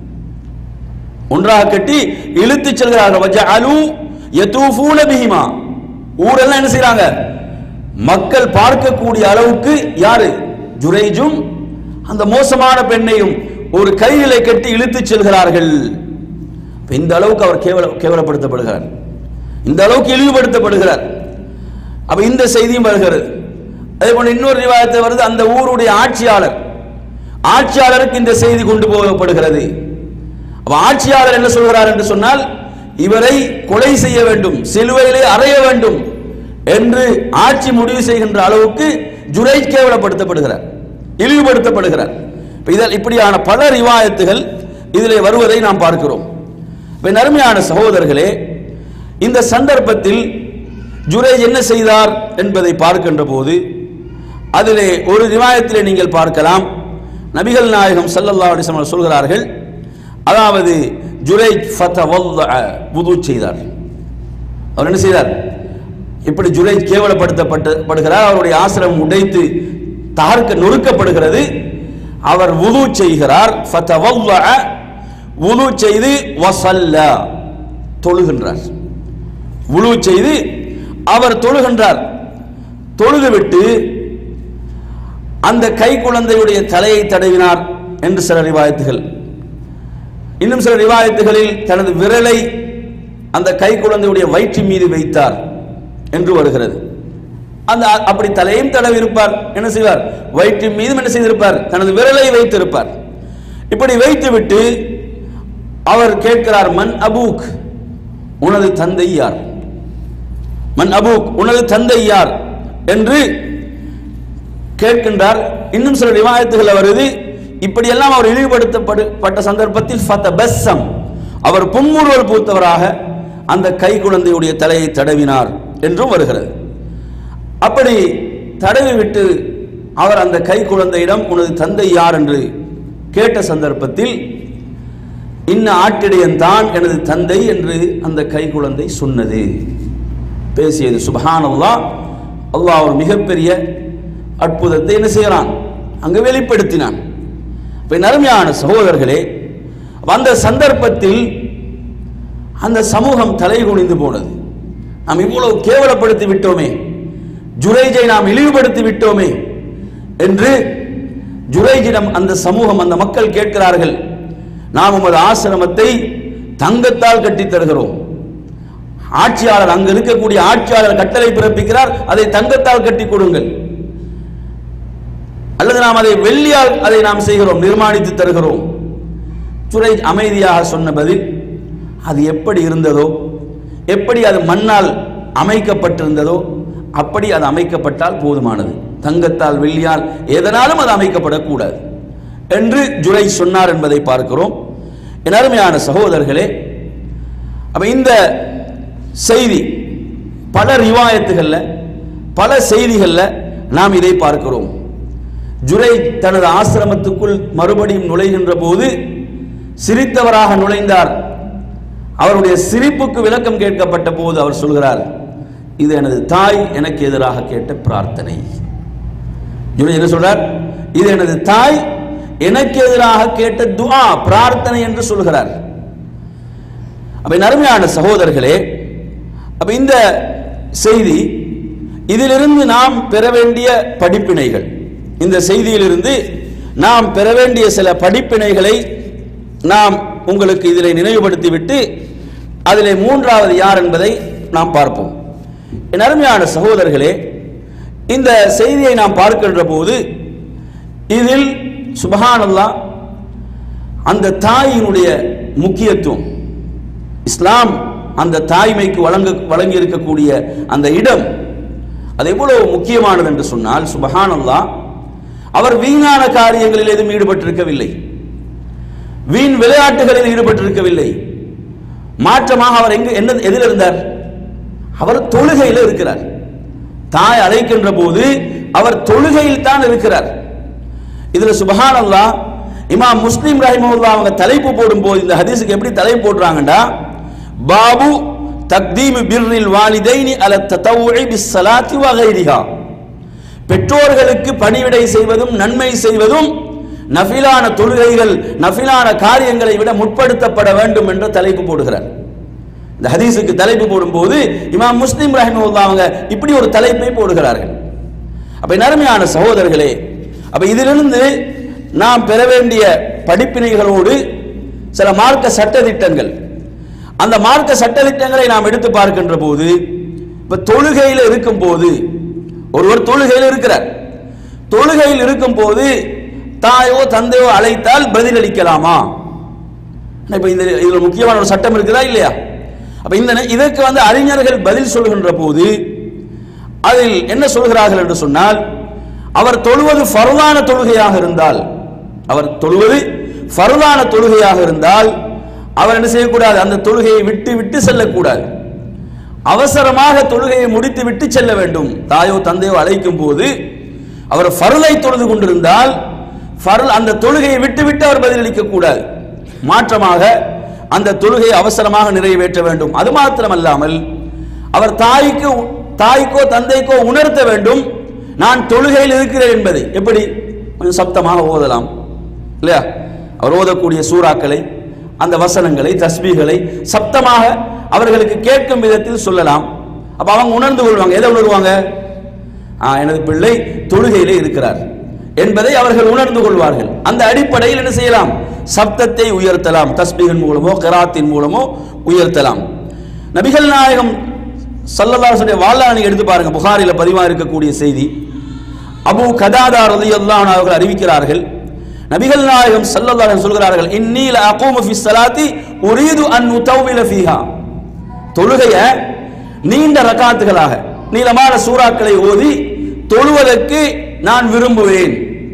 ஒன்றாக கட்டி இழுத்துச் செல்கிறார்கள் வஜஅலு யதூஃபூன பிஹிமா ஊரெல்லாம் என்ன செய்றாங்க மக்கள் பார்க்கக்கூடிய அளவுக்கு யாரு ஜுரைஜும் அந்த மோசமான பெண்ணையும் ஒரு கையிலே கட்டி இழுத்துச் செல்கிறார்கள் இப்ப இந்த அளவுக்கு அவர் கேவல கேவலப்படுத்தப்படுகிறார் இந்த அளவுக்கு இழிவுபடுத்தப்படுகிறார் அப்ப இந்த செய்தியும் வருகிறது அதே போல இன்னொரு ரிவாயத்தில் வருது அந்த ஊருடைய ஆட்சியாளர் ஆட்சியாளருக்கு இந்த செய்தி கொண்டு போகப்படுகிறது அப்ப ஆட்சியாளர் என்ன சொல்கிறார் என்று சொன்னால் இவரை கொலை செய்ய வேண்டும் சிலுவையிலே அறைய வேண்டும் என்று ஆட்சி முடிவு செய்கின்ற அளவுக்கு ஜுரை கேவலப்படுத்தப்படுகிறார் இழிவுபடுத்தப்படுகிறார் இப்ப இதில் இப்படியான பல ரிவாயத்துகள் இதிலே வருவதை நாம் பார்க்கிறோம் இப்ப நறுமையான சகோதரர்களே இந்த சந்தர்ப்பத்தில் ஜுரை என்ன செய்தார் என்பதை பார்க்கின்ற போது அதிலே ஒரு ரிவாயத்திலே நீங்கள் பார்க்கலாம் நபிகள் நாயகம் ஸல்லல்லாஹு அலைஹி வஸல்லம் சொல்கிறார்கள் அதாவது ஜுரை ஃபதவல்ல வுது செய்தார் அவர் என்ன செய்தார் இப்படி ஜுரை கேவலப்படுத்தப்பட்டு படுகிறார் அவருடைய ஆசிரமம் உடைத்து தார்க்க நொறுக்கப்படுகிறது அவர் வுது செய்கிறார் ஃபதவல்ல வுது செய்து வசல்ல தொழுகின்றார் வுழு செய்து அவர் தொழுகின்றார் தொழுதுவிட்டு அந்த கை குழந்தையுடைய தலையை தடவினார் என்று சில ரிவாயத்துகள் இன்னும் சில ரிவாயத்துகளில் தனது விரலை அந்த கை குழந்தையுடைய வயிற்றின் மீது வைத்தார் என்று வருகிறது அந்த அப்படி தலையும் தடவி இருப்பார் என்ன செய்வார் வயிற்றின் மீதும் என்ன செய்திருப்பார் தனது விரலை வைத்திருப்பார் இப்படி வைத்துவிட்டு அவர் கேட்கிறார் மன் அபூக் உனது தந்தை யார் மன் அபூக் உனது தந்தை யார் என்று கேட்கின்றார் இன்னும் சில ரிவாயத்துகள் வருது இப்படியெல்லாம் அவர் இழிவுபடுத்தப்பட்ட சந்தர்ப்பத்தில் ஃபதபஸ்ஸம் அவர் புன்முறுவல் பூத்தவராக அந்த கை குழந்தையுடைய தலையை தடவினார் என்றும் வருகிறது அப்படி தடவி விட்டு அவர் அந்த கை குழந்தையிடம் உனது தந்தை யார் என்று கேட்ட சந்தர்ப்பத்தில் இன்ன ஆட்டிடையன் தான் எனது தந்தை என்று அந்த கை குழந்தை சொன்னது பேசியது சுபஹானல்லா அல்லாஹ் ஒரு மிகப்பெரிய அற்புதத்தை என்ன செய்கிறான் அங்கு வெளிப்படுத்தினான் இப்ப நறுமையான சகோதரர்களே அந்த சந்தர்ப்பத்தில் அந்த சமூகம் தலை குனிந்து போனது நாம் இவ்வளவு கேவலப்படுத்தி விட்டோமே ஜுரைஜை நாம் இழிவுபடுத்தி விட்டோமே என்று ஜுரைஜிடம் அந்த சமூகம் அந்த மக்கள் கேட்கிறார்கள் நாம் உமது ஆசிரமத்தை தங்கத்தால் கட்டித் தருகிறோம் ஆட்சியாளர் அங்கு இருக்கக்கூடிய ஆட்சியாளர் கட்டளை பிறப்பிக்கிறார் அதை தங்கத்தால் கட்டி கொடுங்கள் அல்லது நாம் அதை வெள்ளியால் அதை நாம் செய்கிறோம் நிர்மாணித்து தருகிறோம் துறை அமைதியாக சொன்ன பதில் அது எப்படி இருந்ததோ எப்படி அது மண்ணால் அமைக்கப்பட்டிருந்ததோ அப்படி அது அமைக்கப்பட்டால் போதுமானது தங்கத்தால் வெள்ளியால் எதனாலும் அது அமைக்கப்படக்கூடாது என்று ஜுரை சொன்னார் என்பதை பார்க்கிறோம் என் அருமையான சகோதரர்களே அப்ப இந்த செய்தி பல ரிவாயத்துகள்ல பல செய்திகள்ல நாம் இதை பார்க்கிறோம் ஜுரை தனது ஆசிரமத்துக்குள் மறுபடியும் நுழைகின்ற போது சிரித்தவராக நுழைந்தார் அவருடைய சிரிப்புக்கு விளக்கம் கேட்கப்பட்ட போது அவர் சொல்கிறார் இது எனது தாய் எனக்கு எதிராக கேட்ட பிரார்த்தனை ஜுரை என்ன சொல்றார் இது எனது தாய் எனக்கு எதிராக கேட்ட துஆ பிரார்த்தனை என்று சொல்கிறார் அப்ப என் அருமையான சகோதரர்களே அப்ப இந்த செய்தி இதிலிருந்து நாம் பெற வேண்டிய படிப்பினைகள் இந்த செய்தியிலிருந்து நாம் பெற வேண்டிய சில படிப்பினைகளை நாம் உங்களுக்கு இதில் நினைவுபடுத்திவிட்டு அதிலே மூன்றாவது யார் என்பதை நாம் பார்ப்போம் என் அருமையான சகோதரர்களே இந்த செய்தியை நாம் பார்க்கின்ற போது இதில் சுபஹானல்லாஹ் அந்த தாயினுடைய முக்கியத்துவம் இஸ்லாம் அந்த தாய்மைக்கு வழங்க வழங்கி இருக்கக்கூடிய அந்த இடம் அது எவ்வளவு முக்கியமானது என்று சொன்னால் சுபஹானல்லாஹ் அவர் வீணான காரியங்களில் எதுவும் ஈடுபட்டிருக்கவில்லை வீண் விளையாட்டுகளில் ஈடுபட்டிருக்கவில்லை மாற்றமாக அவர் எங்க என்ன எதில் இருந்தார் அவர் தொழுகையில் இருக்கிறார் தாய் அழைக்கின்ற போது அவர் தொழுகையில் தான் இருக்கிறார் இதுல சுபஹான் அல்லாஹ் இமாம் முஸ்லிம் ரஹிமஹுல்லா அவங்க தலைப்பு போடும்போது இந்த ஹதீஸுக்கு எப்படி தலைப்பு போடுறாங்கடா பாபு தக்தீம் பிர்ரில் வாலிதைனி அல தத்தவுஇ பிஸ்ஸலாத்தி வ கைரிஹா பெற்றோர்களுக்கு பணிவிடை செய்வதும் நன்மை செய்வதும் நஃபிலான தொழுகைகள் நஃபிலான காரியங்களை விட முற்படுத்தப்பட வேண்டும் என்ற தலைப்பு போடுகிறார் இந்த ஹதீஸுக்கு தலைப்பு போடும்போது இமாம் முஸ்லிம் ரஹிமஹுல்லா அவங்க இப்படி ஒரு தலைப்பை போடுகிறார்கள் அப்ப நறுமையான சகோதரர்களே அப்ப இதிலிருந்து நாம் பெற வேண்டிய படிப்பினைகளோடு சில மார்க்க சட்ட திட்டங்கள் அந்த மார்க்க சட்ட திட்டங்களை நாம் எடுத்து பார்க்கின்ற போது இப்ப தொழுகையில் இருக்கும் போது ஒருவர் தொழுகையில் இருக்கிறார் தொழுகையில் இருக்கும் போது தாயோ தந்தையோ அழைத்தால் பதிலளிக்கலாமா இப்ப இந்த இதுல முக்கியமான ஒரு சட்டம் இருக்குதா இல்லையா அப்ப இந்த இதற்கு வந்து அறிஞர்கள் பதில் சொல்கின்ற போது அதில் என்ன சொல்கிறார்கள் என்று சொன்னால் அவர் தொழுவது ஃபர்தான தொழுகையாக இருந்தால் அவர் தொழுவது ஃபர்தான தொழுகையாக இருந்தால் அவர் என்ன செய்யக்கூடாது அந்த தொழுகையை விட்டு விட்டு செல்லக்கூடாது அவசரமாக தொழுகையை முடித்து விட்டு செல்ல வேண்டும் தாயோ தந்தையோ அழைக்கும் போது அவர் ஃபர்லை தொழுது கொண்டிருந்தால் ஃபர்ல் அந்த தொழுகையை விட்டு விட்டு அவர் பதிலளிக்க கூடாது மாற்றமாக அந்த தொழுகையை அவசரமாக நிறைவேற்ற வேண்டும் அது மாத்திரமல்லாமல் அவர் தாய்க்கு தாய்க்கோ தந்தைக்கோ உணர்த்த வேண்டும் நான் தொழுகையில் இருக்கிறேன் என்பதை எப்படி கொஞ்சம் சப்தமாக ஓதலாம் இல்லையா அவர் ஓதக்கூடிய சூறாக்களை அந்த வசனங்களை தஸ்பீகளை சப்தமாக அவர்களுக்கு கேட்கும் விதத்தில் சொல்லலாம் அப்ப அவங்க உணர்ந்து கொள்வாங்க எதை உணர்வாங்க ஆ, எனது பிள்ளை தொழுகையிலே இருக்கிறார் என்பதை அவர்கள் உணர்ந்து கொள்வார்கள் அந்த அடிப்படையில் என்ன செய்யலாம் சப்தத்தை உயர்த்தலாம் தஸ்பீகின் மூலமோ கராத்தின் மூலமோ உயர்த்தலாம் நபிகள் நாயகம் சல்லல்லாஹுடைய வாழ்நாளை எடுத்து பாருங்க புகாரில பதிவா இருக்கக்கூடிய செய்தி அபு கதாதா ரலியல்லாஹு அவர்கள் அறிவிக்கிறார்கள் நபிகள் நாயகம் ஸல்லல்லாஹு அலைஹி சொல்கிறார்கள் இன்னீல அகூமு ஃபி ஸலாத்தி உரீது அன் உதவ்வில ஃபீஹா தொழுகைய நீண்ட ரகாத்துகளாக நீளமான சூறாக்களை ஓதி தொழுவதற்கு நான் விரும்புவேன்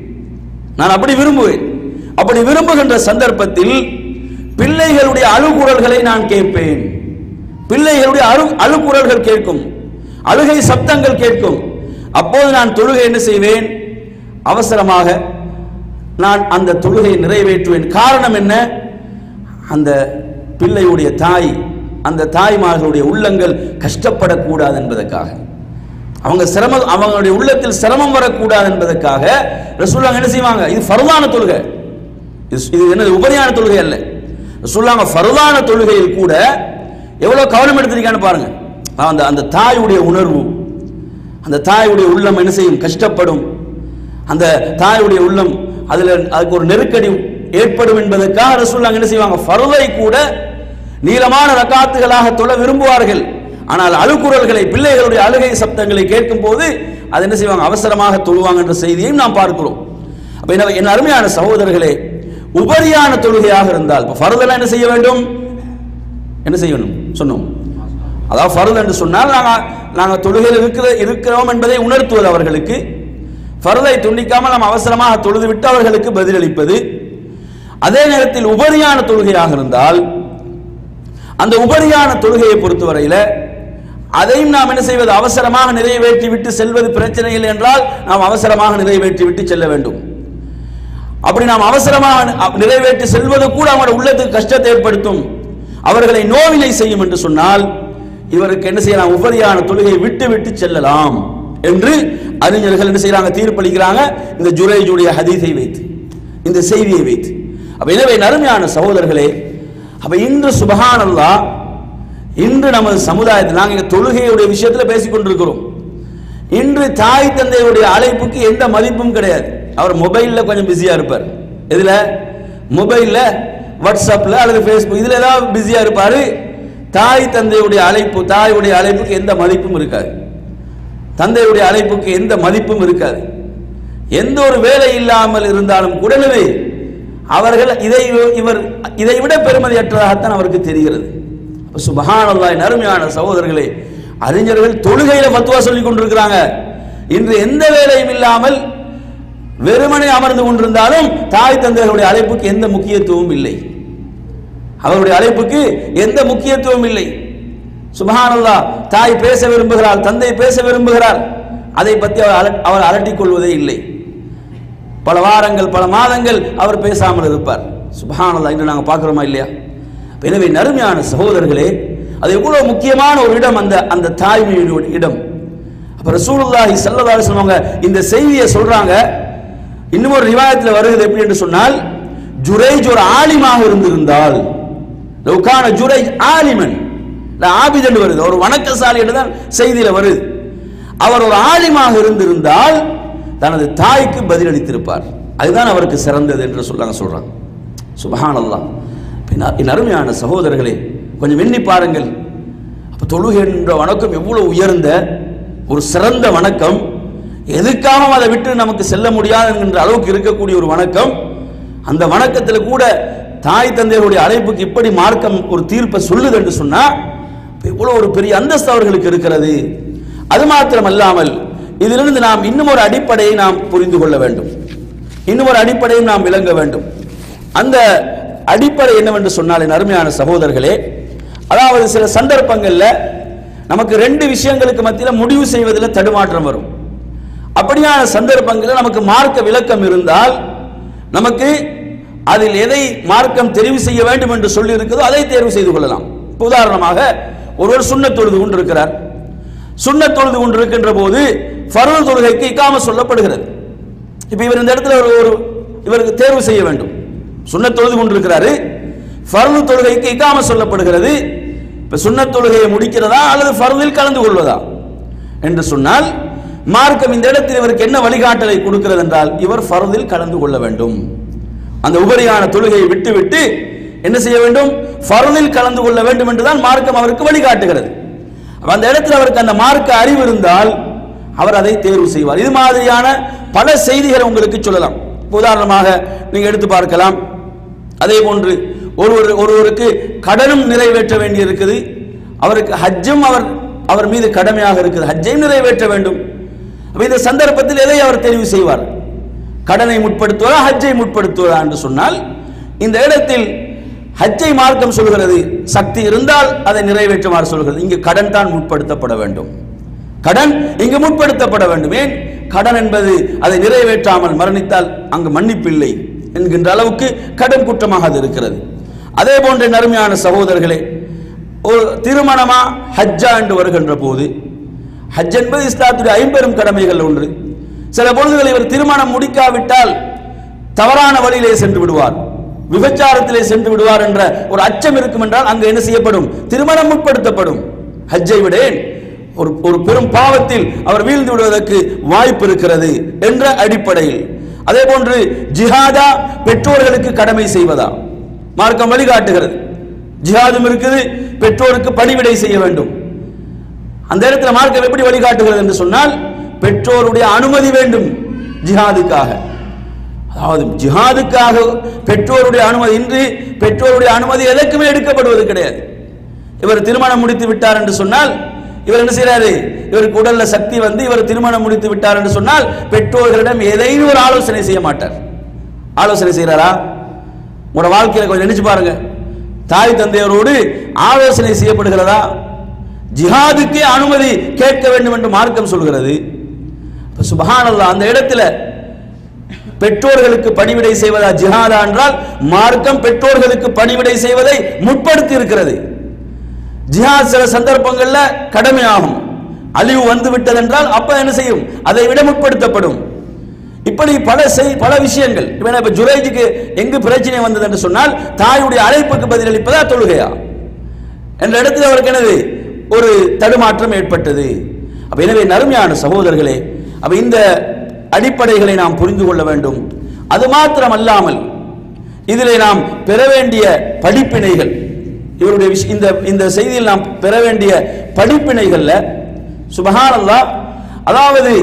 நான் அப்படி விரும்புவேன் அப்படி விரும்புகின்ற சந்தர்ப்பத்தில் பிள்ளைகளுடைய அழுகுரல்களை நான் கேட்பேன் பிள்ளைகளுடைய அழு அழுகுரல்கள் கேட்கும் அழுகை சப்தங்கள் கேட்கும் அப்போது நான் தொழுகை என்ன செய்வேன் அவசரமாக நான் அந்த தொழுகையை நிறைவேற்றுவேன் காரணம் என்ன அந்த பிள்ளையுடைய தாய் அந்த தாய்மார்களுடைய உள்ளங்கள் கஷ்டப்படக்கூடாது என்பதற்காக அவங்க சிரமம் அவங்களுடைய உள்ளத்தில் சிரமம் வரக்கூடாது என்பதற்காக ரசூல்லாங்க என்ன செய்வாங்க இது ஃபர்தான தொழுகை இது இது என்னது உபரியான தொழுகை அல்ல ரசூல்லாங்க ஃபர்தான தொழுகையில் கூட எவ்வளவு கவனம் எடுத்திருக்கான்னு பாருங்க அந்த அந்த தாயுடைய உணர்வு அந்த தாயுடைய உள்ளம் என்ன செய்யும் கஷ்டப்படும் அந்த தாயுடைய உள்ளம் அதுல அதுக்கு ஒரு நெருக்கடி ஏற்படும் என்பதற்காக ரசூல்லாங்க என்ன செய்வாங்க ஃபர்தை கூட நீளமான ரக்காத்துகளாக தொழ விரும்புவார்கள் ஆனால் அழுக்குறல்களை பிள்ளைகளுடைய அழுகை சப்தங்களை கேட்கும் போது அது என்ன செய்வாங்க அவசரமாக தொழுவாங்க என்ற செய்தியையும் நாம் பார்க்கிறோம் அப்ப என்ன என் அருமையான சகோதரர்களே உபரியான தொழுகையாக இருந்தால் இப்போ ஃபர்தெல்லாம் என்ன செய்ய வேண்டும் என்ன செய்யணும் சொன்னோம் அதாவது ஃபர்து என்று சொன்னால் நாங்கள் நாங்கள் தொழுகையில் இருக்கிற இருக்கிறோம் என்பதை உணர்த்துவது அவர்களுக்கு ஃபர்தை துண்டிக்காமல் நாம் அவசரமாக தொழுது விட்டு அவர்களுக்கு பதிலளிப்பது அதே நேரத்தில் உபரியான தொழுகையாக இருந்தால் அந்த உபரியான தொழுகையை பொறுத்தவரையில் அதையும் நாம் என்ன செய்வது அவசரமாக நிறைவேற்றி விட்டு செல்வது பிரச்சனை இல்லை என்றால் நாம் அவசரமாக நிறைவேற்றி விட்டு செல்ல வேண்டும் அப்படி நாம் அவசரமாக நிறைவேற்றி செல்வது கூட அவங்களுடைய உள்ளத்துக்கு கஷ்டத்தை ஏற்படுத்தும் அவர்களை நோவினை செய்யும் என்று சொன்னால் இவருக்கு என்ன செய்யலாம் உபரியான தொழுகையை விட்டு விட்டு செல்லலாம் என்று அறிஞர்கள் என்ன செய்யறாங்க தீர்ப்பளிக்கிறாங்க இந்த ஜுரேஜுடைய ஹதீஸை வைத்து இந்த செய்தியை வைத்து அப்ப எனவே நறுமையான சகோதரர்களே அப்ப இன்று சுபஹானல்லா இன்று நமது சமுதாயத்தில் நாங்கள் இங்க தொழுகையுடைய விஷயத்தில் பேசிக் கொண்டிருக்கிறோம் இன்று தாய் தந்தையுடைய அழைப்புக்கு எந்த மதிப்பும் கிடையாது அவர் மொபைல்ல கொஞ்சம் பிஸியா இருப்பார் இதுல மொபைல்ல வாட்ஸ்அப்ல அல்லது ஃபேஸ்புக் இதுல ஏதாவது பிஸியா இருப்பாரு தாய் தந்தையுடைய அழைப்பு தாயுடைய அழைப்புக்கு எந்த மதிப்பும் இருக்காது தந்தையுடைய அழைப்புக்கு எந்த மதிப்பும் இருக்காது எந்த ஒரு வேலை இல்லாமல் இருந்தாலும் கூடவே அவர்கள் இதை இவர் இதை விட பெருமதியற்றதாகத்தான் அவருக்கு தெரிகிறது அப்ப சுபஹானல்லாஹ் நறுமையான சகோதரர்களே அறிஞர்கள் தொழுகையில ஃபத்வா சொல்லிக் கொண்டிருக்கிறாங்க இன்று எந்த வேலையும் இல்லாமல் வெறுமனே அமர்ந்து கொண்டிருந்தாலும் தாய் தந்தைகளுடைய அழைப்புக்கு எந்த முக்கியத்துவமும் இல்லை அவருடைய அழைப்புக்கு எந்த முக்கியத்துவம் இல்லை சுபஹானல்லா தாய் பேச விரும்புகிறார் தந்தை பேச விரும்புகிறார் அதை பற்றி அவர் அல- அவர் அலட்டிக் கொள்வதே இல்லை பல வாரங்கள் பல மாதங்கள் அவர் பேசாமல் இருப்பார் சுபஹானல்லா இன்று நாங்கள் பார்க்குறோமா இல்லையா எனவே நறுமையான சகோதரர்களே அது எவ்வளவு முக்கியமான ஒரு இடம் அந்த அந்த தாய்மையுடைய இடம் அப்ப ரசூலுல்லாஹி ஸல்லல்லாஹு அலைஹி வஸல்லம் அவங்க இந்த செய்தியை சொல்றாங்க இன்னும் ஒரு ரிவாயத்தில் வருகிறது எப்படி என்று சொன்னால் ஜுரைஜ் ஒரு ஆலிமாக இருந்திருந்தால் லவுகான ஜுரைஜ் ஆலிமன் இல்ல ஆபித் என்று வருது ஒரு வணக்கசாலி என்று தான் செய்தியில வருது அவர் ஒரு ஆலிமாக இருந்திருந்தால் தனது தாய்க்கு பதிலளித்திருப்பார் அதுதான் அவருக்கு சிறந்தது என்று சொல்லாங்க சொல்றாங்க சுபஹானல்லாஹ் பின்ன- என் அருமையான சகோதரர்களே கொஞ்சம் எண்ணி பாருங்கள் அப்ப தொழுகை என்ற வணக்கம் எவ்வளவு உயர்ந்த ஒரு சிறந்த வணக்கம் எதுக்காகவும் அதை விட்டு நமக்கு செல்ல முடியாது என்கின்ற அளவுக்கு இருக்கக்கூடிய ஒரு வணக்கம் அந்த வணக்கத்தில் கூட தாய் தந்தையருடைய அழைப்புக்கு இப்படி மார்க்கம் ஒரு தீர்ப்பை சொல்லுது என்று சொன்னா இப்ப எவ்வளவு ஒரு பெரிய அந்தஸ்து அவர்களுக்கு இருக்கிறது அது மாத்திரம் அல்லாமல் இதிலிருந்து நாம் இன்னும் ஒரு அடிப்படையை நாம் புரிந்து கொள்ள வேண்டும் இன்னும் ஒரு அடிப்படையும் நாம் விளங்க வேண்டும் அந்த அடிப்படை என்னவென்று சொன்னால் என் அருமையான சகோதரர்களே அதாவது சில சந்தர்ப்பங்கள்ல நமக்கு ரெண்டு விஷயங்களுக்கு மத்தியில் முடிவு செய்வதில் தடுமாற்றம் வரும் அப்படியான சந்தர்ப்பங்களில் நமக்கு மார்க்க விளக்கம் இருந்தால் நமக்கு அதில் எதை மார்க்கம் தெரிவு செய்ய வேண்டும் என்று சொல்லி இருக்குதோ அதை தேர்வு செய்து கொள்ளலாம் இப்ப உதாரணமாக ஒருவர் சுண்ணத் தொழுது கொண்டிருக்கிறார் சுண்ணத் தொழுது கொண்டிருக்கின்ற போது ஃபர்து தொழுகைக்கு இக்காம சொல்லப்படுகிறது இப்ப இவர் இந்த இடத்துல ஒரு ஒரு இவருக்கு தேர்வு செய்ய வேண்டும் சுண்ணத் தொழுது கொண்டிருக்கிறாரு ஃபர்து தொழுகைக்கு இக்காம சொல்லப்படுகிறது இப்ப சுண்ணத் தொழுகையை முடிக்கிறதா அல்லது ஃபர்தில் கலந்து கொள்வதா என்று சொன்னால் மார்க்கம் இந்த இடத்தில் இவருக்கு என்ன வழிகாட்டலை கொடுக்கிறது என்றால் இவர் ஃபர்தில் கலந்து கொள்ள வேண்டும் அந்த உபரியான தொழுகையை விட்டுவிட்டு என்ன செய்ய வேண்டும் ஃபர்தில் கலந்து கொள்ள வேண்டும் என்றுதான் மார்க்கம் அவருக்கு வழிகாட்டுகிறது அப்ப அந்த இடத்தில் அவருக்கு அந்த மார்க்க அறிவு இருந்தால் அவர் அதை தேர்வு செய்வார் இது மாதிரியான பல செய்திகளை உங்களுக்கு சொல்லலாம் இப்ப உதாரணமாக நீங்க எடுத்து பார்க்கலாம் அதே போன்று ஒருவர் ஒருவருக்கு கடனும் நிறைவேற்ற வேண்டி இருக்குது அவருக்கு ஹஜ்ஜும் அவர் அவர் மீது கடமையாக இருக்குது ஹஜ்ஜையும் நிறைவேற்ற வேண்டும் அப்ப இந்த சந்தர்ப்பத்தில் எதை அவர் தெரிவு செய்வார் கடனை முற்படுத்துவதா ஹஜ்ஜை முற்படுத்துவதா என்று சொன்னால் இந்த இடத்தில் ஹஜ்ஜை மார்க்கம் சொல்கிறது சக்தி இருந்தால் அதை நிறைவேற்றுமாறு சொல்கிறது இங்கு கடன் தான் முற்படுத்தப்பட வேண்டும் கடன் இங்கு முற்படுத்தப்பட வேண்டும் ஏன் கடன் என்பது அதை நிறைவேற்றாமல் மரணித்தால் அங்கு மன்னிப்பில்லை என்கின்ற அளவுக்கு கடன் குற்றமாக அது இருக்கிறது அதே போன்ற நறுமையான சகோதரர்களே ஒரு திருமணமா ஹஜ்ஜா என்று வருகின்ற போது ஹஜ் என்பது இஸ்லாத்துடைய ஐம்பெரும் கடமைகள் ஒன்று சில பொழுதுகள் இவர் திருமணம் முடிக்காவிட்டால் தவறான வழியிலே சென்று விடுவார் விபச்சாரத்திலே சென்று விடுவார் என்ற ஒரு அச்சம் இருக்கும் என்றால் அங்கு என்ன செய்யப்படும் திருமணம் முற்படுத்தப்படும் ஹஜ்ஜை விட ஏன்? ஒரு ஒரு பெரும் பாவத்தில் அவர் வீழ்ந்து விடுவதற்கு வாய்ப்பு இருக்கிறது என்ற அடிப்படையில் அதே போன்று ஜிஹாதா பெற்றோர்களுக்கு கடமை செய்வதா மார்க்கம் வழிகாட்டுகிறது ஜிஹாதும் இருக்குது பெற்றோருக்கு பணிவிடை செய்ய வேண்டும் அந்த இடத்துல மார்க்கம் எப்படி வழிகாட்டுகிறது என்று சொன்னால் பெற்றோருடைய அனுமதி வேண்டும் ஜிஹாதுக்காக அதாவது ஜிஹாதுக்காக பெற்றோருடைய அனுமதி இன்றி பெற்றோருடைய அனுமதி எதற்குமே எடுக்கப்படுவது கிடையாது இவர் திருமணம் முடித்து விட்டார் என்று சொன்னால் இவர் என்ன செய்யறாரு இவருக்கு உடல்ல சக்தி வந்து இவர் திருமணம் முடித்து விட்டார் என்று சொன்னால் பெற்றோர்களிடம் எதையும் ஒரு ஆலோசனை செய்ய மாட்டார் ஆலோசனை செய்யறாரா உங்களோட வாழ்க்கையில கொஞ்சம் நினைச்சு பாருங்க தாய் தந்தையரோடு ஆலோசனை செய்யப்படுகிறதா ஜிஹாதுக்கே அனுமதி கேட்க வேண்டும் என்று மார்க்கம் சொல்கிறது இப்ப சுபஹானல்லாஹ் அந்த இடத்துல பெற்றோர்களுக்கு பணிவிடை செய்வதா ஜிஹாதா என்றால் மார்க்கம் பெற்றோர்களுக்கு பணிவிடை செய்வதை முற்படுத்தி இருக்கிறது ஜிஹாத் சில சந்தர்ப்பங்கள்ல கடமையாகும் அழிவு வந்து விட்டது என்றால் அப்ப என்ன செய்யும் அதை விட முற்படுத்தப்படும் இப்படி பல செய் பல விஷயங்கள் இப்ப என்ன, இப்ப ஜுரைஜுக்கு எங்கு பிரச்சனை வந்தது என்று சொன்னால் தாயுடைய அழைப்புக்கு பதிலளிப்பதா தொழுகையா என்ற இடத்தில் அவருக்கு என்னது ஒரு தடுமாற்றம் ஏற்பட்டது அப்ப எனவே நறுமையான சகோதரர்களே அப்ப இந்த அடிப்படைகளை நாம் புரிந்து கொள்ள வேண்டும் அது மாத்திரம் அல்லாமல் இதிலே நாம் பெற வேண்டிய படிப்பினைகள் இவருடைய விஷ- இந்த இந்த செய்தியில் நாம் பெற வேண்டிய படிப்பினைகள்ல சுபஹானல்லாஹ் அதாவது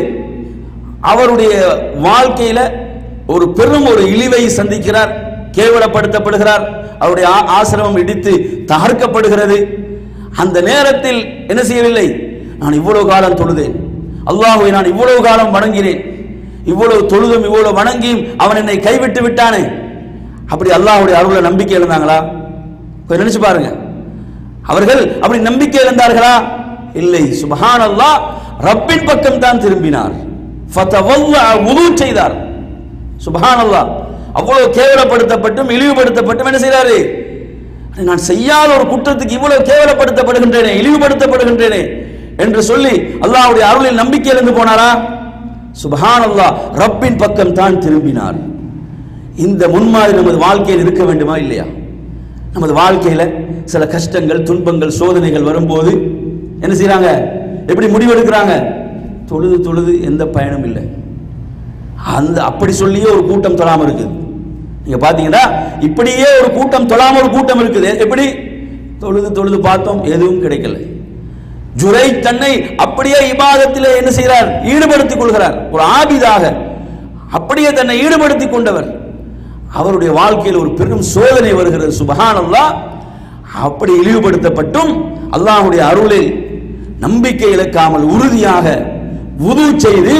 அவருடைய வாழ்க்கையில ஒரு பெரும் ஒரு இழிவை சந்திக்கிறார் கேவலப்படுத்தப்படுகிறார் அவருடைய ஆ- ஆசிரமம் இடித்து தகர்க்கப்படுகிறது அந்த நேரத்தில் என்ன செய்யவில்லை நான் இவ்வளவு காலம் தொழுதேன் அல்லாஹ்வை நான் இவ்வளவு காலம் வணங்கினேன் இவ்வளவு தொழுதும் இவ்வளவு வணங்கியும் அவன் என்னை கைவிட்டு விட்டானே அப்படி அல்லாஹ்வுடைய அருளை நம்பிக்கை இருந்தாங்களா கொஞ்சம் நினைச்சு பாருங்க அவர்கள் அப்படி நம்பிக்கை இழந்தார்களா இல்லை சுபஹான் அல்லாஹ் ரப்பின் பக்கம் தான் திரும்பினார் ஃபதவல்லா வுது செய்தார் சுபஹான் அல்லாஹ் அவ்வளவு கேவலப்படுத்தப்பட்டும் இழிவுபடுத்தப்பட்டும் என்ன செய்தாரு நான் செய்யாத ஒரு குற்றத்துக்கு இவ்வளவு கேவலப்படுத்தப்படுகின்றேனே இழிவுபடுத்தப்படுகின்றேனே என்று சொல்லி அல்லாஹ்வுடைய அருளில் நம்பிக்கை இழந்து போனாரா சுபஹான் அல்லாஹ் ரப்பின் பக்கம் தான் திரும்பினார் இந்த முன்மாதிரி நமது வாழ்க்கையில் இருக்க வேண்டுமா இல்லையா நமது வாழ்க்கையில சில கஷ்டங்கள் துன்பங்கள் சோதனைகள் வரும்போது என்ன செய்றாங்க எப்படி முடிவெடுக்கிறாங்க தொழுது தொழுது எந்த பயனும் இல்லை அந்த அப்படி சொல்லியே ஒரு கூட்டம் தொழாம இருக்குது நீங்க பாத்தீங்கன்னா இப்படியே ஒரு கூட்டம் தொழாம ஒரு கூட்டம் இருக்குது எப்படி தொழுது தொழுது பார்த்தோம் எதுவும் கிடைக்கல ஜுரை தன்னை அப்படியே இபாதத்திலே என்ன செய்கிறார் ஈடுபடுத்திக் கொள்கிறார் ஒரு ஆபிதாக அப்படியே தன்னை ஈடுபடுத்திக் கொண்டவர் அவருடைய வாழ்க்கையில் ஒரு பெரும் சோதனை வருகிறது சுபஹானல்லாஹ் அப்படி இழிவுபடுத்தப்பட்டும் அல்லாஹ்வுடைய அருளில் நம்பிக்கை இழக்காமல் உறுதியாக உது செய்து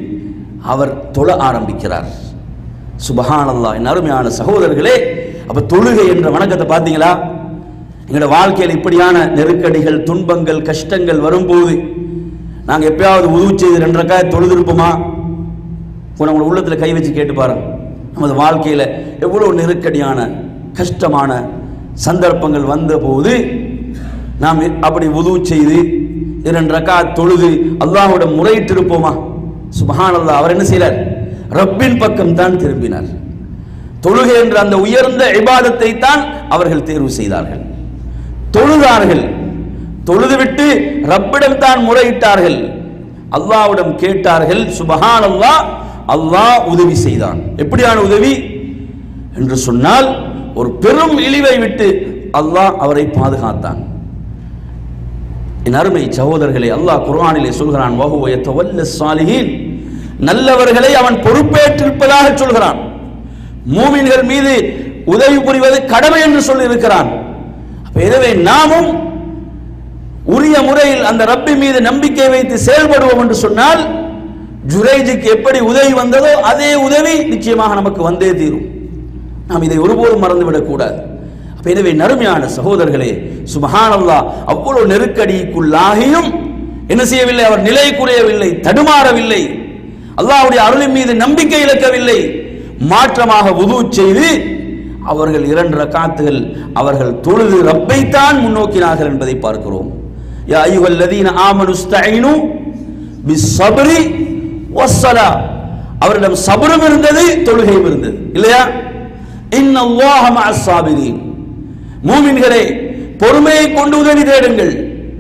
அவர் தொழ ஆரம்பிக்கிறார் சுபஹானல்லாஹ் என் அருமையான சகோதரர்களே அப்ப தொழுகை என்ற வணக்கத்தை பார்த்தீங்களா எங்களோட வாழ்க்கையில் இப்படியான நெருக்கடிகள் துன்பங்கள் கஷ்டங்கள் வரும்போது நாங்க எப்பயாவது உதவு செய்து ரெண்டு ரக்காய் தொழுதிருப்போமா உங்களை உங்களை உள்ளத்துல கை வச்சு கேட்டு பாருங்க நமது வாழ்க்கையில எவ்வளவு நெருக்கடியான கஷ்டமான சந்தர்ப்பங்கள் வந்த போது நாம் அப்படி உதவு செய்து இரண்டு ரக்கா தொழுது அல்லாஹ்விடம் முறையிட்டு இருப்போமா சுபஹானல்லாஹ் அவர் என்ன செய்றார் ரப்பின் பக்கம் தான் திரும்பினார் தொழுகை என்ற அந்த உயர்ந்த இபாதத்தை தான் அவர்கள் தேர்வு செய்தார்கள் தொழுதார்கள் தொழுதுவிட்டு ரப்பிடம் தான் முறையிட்டார்கள் அல்லாஹ்விடம் கேட்டார்கள் சுபஹான் அல்லாஹ் அல்லாஹ் உதவி செய்தான் எப்படியான உதவி என்று சொன்னால் ஒரு பெரும் இழிவை விட்டு அல்லாஹ் அவரை பாதுகாத்தான் என் அருமை சகோதரர்களே அல்லாஹ் குர்ஆனிலே சொல்கிறான் வஹுவ யதவல்ல ஸாலிஹீன் நல்லவர்களை அவன் பொறுப்பேற்றிருப்பதாக சொல்கிறான் மூமின்கள் மீது உதவி புரிவது கடமை என்று சொல்லி இருக்கிறான் அப்ப எனவே நாமும் உரிய முறையில் அந்த ரப்பி மீது நம்பிக்கை வைத்து செயல்படுவோம் என்று சொன்னால் ஜுரைஜுக்கு எப்படி உதவி வந்ததோ அதே உதவி நிச்சயமாக நமக்கு வந்தே தீரும் நாம் இதை ஒருபோதும் மறந்துவிடக் கூடாது அப்ப எனவே நறுமையான சகோதரர்களே சுபஹானல்லாஹ் அவ்வளவு நெருக்கடிக்குள்ளாகியும் என்ன செய்யவில்லை அவர் நிலை குறையவில்லை தடுமாறவில்லை அல்லாஹ்வுடைய அருளின் மீது நம்பிக்கை இழக்கவில்லை மாற்றமாக உது செய்து அவர்கள் இரண்டு ரக்காத்துகள் அவர்கள் தொழுது ரப்பைத்தான் முன்னோக்கினார்கள் என்பதை பார்க்கிறோம் யா அய்யுஹல்லதீன ஆமனு ஸ்தஈனு பிஸ்ஸப்ரி வஸ்ஸலா அவரிடம் சபரும் இருந்தது தொழுகையும் இருந்தது இல்லையா இன்னல்லாஹ மஅஸ் சாபிரீன் மூமின்களே பொறுமையை கொண்டு உதவி தேடுங்கள்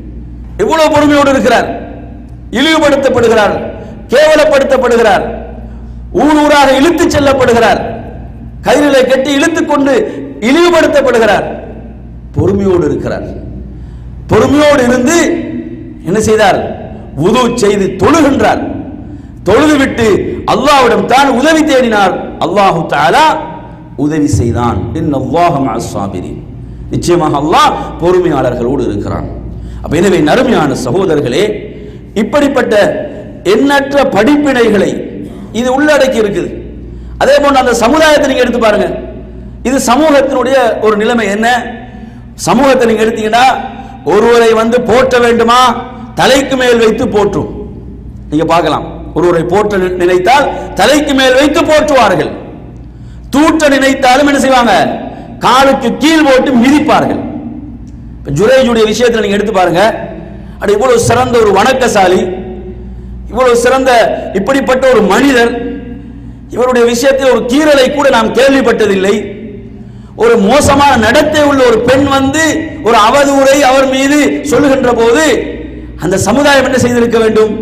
எவ்வளவு பொறுமையோடு இருக்கிறார் இழிவுபடுத்தப்படுகிறார் கேவலப்படுத்தப்படுகிறார் ஊர் ஊராக இழுத்துச் செல்லப்படுகிறார் கயிறிலே கட்டி இழுத்துக் கொண்டு இழிவுபடுத்தப்படுகிறார் பொறுமையோடு இருக்கிறார் பொறுமையோடு இருந்து என்ன செய்தார் உது செய்து தொழுகின்றார் தொழுது விட்டு அல்லாஹ்விடம் தான் உதவி தேடினார் அல்லாஹு தஆலா உதவி செய்தான் இன்னல்லாஹ மஅஸ் சாபிரீன் நிச்சயமாக அல்லாஹ் பொறுமையாளர்களோடு இருக்கிறான் அப்ப எனவே நறுமையான சகோதரர்களே இப்படிப்பட்ட எண்ணற்ற படிப்பினைகளை இது உள்ளடக்கி இருக்குது அதே போன்று அந்த சமுதாயத்தை நீங்க எடுத்து பாருங்க இது சமூகத்தினுடைய ஒரு நிலைமை என்ன சமூகத்தை நீங்க எடுத்தீங்கன்னா ஒருவரை வந்து போற்ற வேண்டுமா தலைக்கு மேல் வைத்து போற்றும் நீங்க பார்க்கலாம் ஒருவரை போற்ற நி- நினைத்தால் தலைக்கு மேல் வைத்து போற்றுவார்கள் தூற்ற நினைத்தாலும் என்ன செய்வாங்க காலுக்கு கீழ் போட்டு மிதிப்பார்கள் இப்ப ஜுரேஜுடைய விஷயத்துல நீங்க எடுத்து பாருங்க அது இவ்வளவு சிறந்த ஒரு வணக்கசாலி இவ்வளவு சிறந்த இப்படிப்பட்ட ஒரு மனிதர் இவருடைய விஷயத்தில் ஒரு கீறலை கூட நாம் கேள்விப்பட்டதில்லை ஒரு மோசமான நடத்தை உள்ள ஒரு பெண் வந்து ஒரு அவதூறை அவர் மீது சொல்லுகின்ற போது அந்த சமுதாயம் என்ன செய்திருக்க வேண்டும்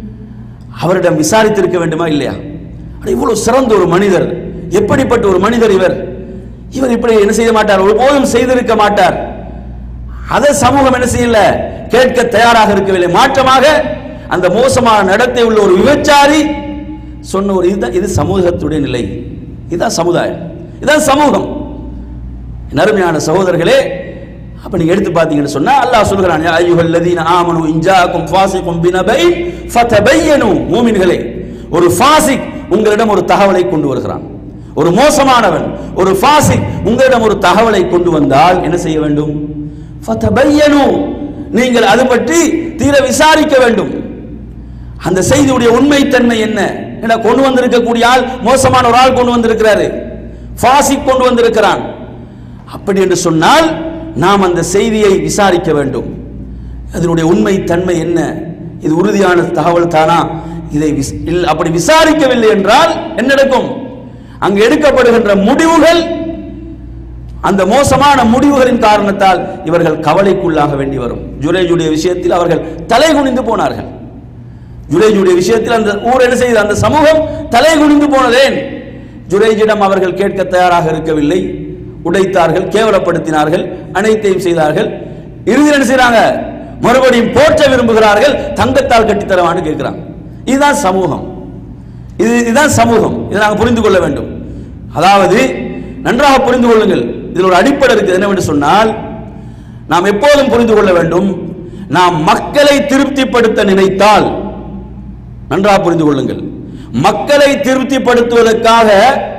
அவரிடம் விசாரித்திருக்க வேண்டுமா இல்லையா அட, இவ்வளவு சிறந்த ஒரு மனிதர் எப்படிப்பட்ட ஒரு மனிதர் இவர் இவர் இப்படி என்ன செய்ய மாட்டார் ஒருபோதும் செய்திருக்க மாட்டார் அதை சமூகம் என்ன செய்யல கேட்க தயாராக இருக்கவில்லை மாற்றமாக அந்த மோசமான நடத்தை உள்ள ஒரு விபச்சாரி சொன்ன ஒரு இதுதான் இது சமூகத்துடைய நிலை இதுதான் சமுதாயம் இதுதான் சமூகம் என் அருமையான சகோதரர்களே அப்ப நீங்க எடுத்து பார்த்தீங்கன்னு சொன்னா அல்லாஹ் சொல்கிறான் யா அய்யுஹல் லதீன ஆமனு இன்ஜாக்கும் ஃபாசிகும் பினபை ஃபதபையனு மூமின்களே ஒரு ஃபாசிக் உங்களிடம் ஒரு தகவலை கொண்டு வருகிறான் ஒரு மோசமானவன் ஒரு ஃபாசிக் உங்களிடம் ஒரு தகவலை கொண்டு வந்தால் என்ன செய்ய வேண்டும் ஃபதபையனு நீங்கள் அது பற்றி தீர விசாரிக்க வேண்டும் அந்த செய்தியுடைய உண்மைத்தன்மை என்ன என்ன கொண்டு வந்திருக்கக்கூடிய ஆள் மோசமான ஒரு ஆள் கொண்டு வந்திருக்கிறாரு ஃபாசிக் கொண்டு வந்திருக்கிறான் அப்படி என்று சொன்னால் நாம் அந்த செய்தியை விசாரிக்க வேண்டும் அதனுடைய உண்மை தன்மை என்ன இது உறுதியான தகவல் தானா இதை விஸ்- இல்ல- அப்படி விசாரிக்கவில்லை என்றால் என்ன நடக்கும் அங்கு எடுக்கப்படுகின்ற முடிவுகள் அந்த மோசமான முடிவுகளின் காரணத்தால் இவர்கள் கவலைக்குள்ளாக வேண்டி வரும் ஜுரேஜுடைய விஷயத்தில் அவர்கள் தலை குனிந்து போனார்கள் ஜுரேஜுடைய விஷயத்தில் அந்த ஊர் என்ன செய்தது அந்த சமூகம் தலை குனிந்து போனதேன் ஜுரேஜிடம் அவர்கள் கேட்க தயாராக இருக்கவில்லை உடைத்தார்கள் கேவலப்படுத்தினார்கள் அனைத்தையும் செய்தார்கள் இறுதியில் என்ன செய்றாங்க மறுபடியும் போற்ற விரும்புகிறார்கள் தங்கத்தால் கட்டித்தரவான்னு கேட்கிறாங்க இதுதான் சமூகம் இது இதுதான் சமூகம் இதை நாங்கள் புரிந்து கொள்ள வேண்டும் அதாவது நன்றாக புரிந்து கொள்ளுங்கள் இதில் ஒரு அடிப்படை இருக்குது என்னவென்று சொன்னால் நாம் எப்போதும் புரிந்து கொள்ள வேண்டும் நாம் மக்களை திருப்திப்படுத்த நினைத்தால் நன்றாக புரிந்து கொள்ளுங்கள் மக்களை திருப்திப்படுத்துவதற்காக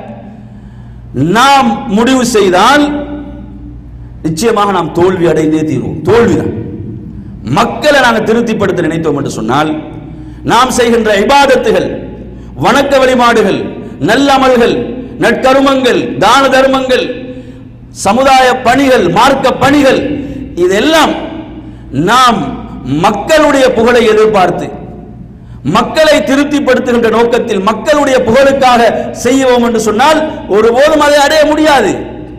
நாம் முடிவு செய்தால் நிச்சயமாக நாம் தோல்வி அடைந்தே தீர்வோம் தோல்விதான் மக்களை நாங்கள் திருப்திப்படுத்த நினைத்தோம் என்று சொன்னால் நாம் செய்கின்ற இபாதத்துகள் வணக்க வழிபாடுகள் நல்லமல்கள் நற்கருமங்கள் தான தர்மங்கள் சமுதாய பணிகள் மார்க்க பணிகள் இதெல்லாம் நாம் மக்களுடைய புகழை எதிர்பார்த்து மக்களை திருப்திப்படுத்துகின்ற நோக்கத்தில் மக்களுடைய புகழுக்காக செய்வோம் என்று சொன்னால் ஒருபோதும் அதை அடைய முடியாது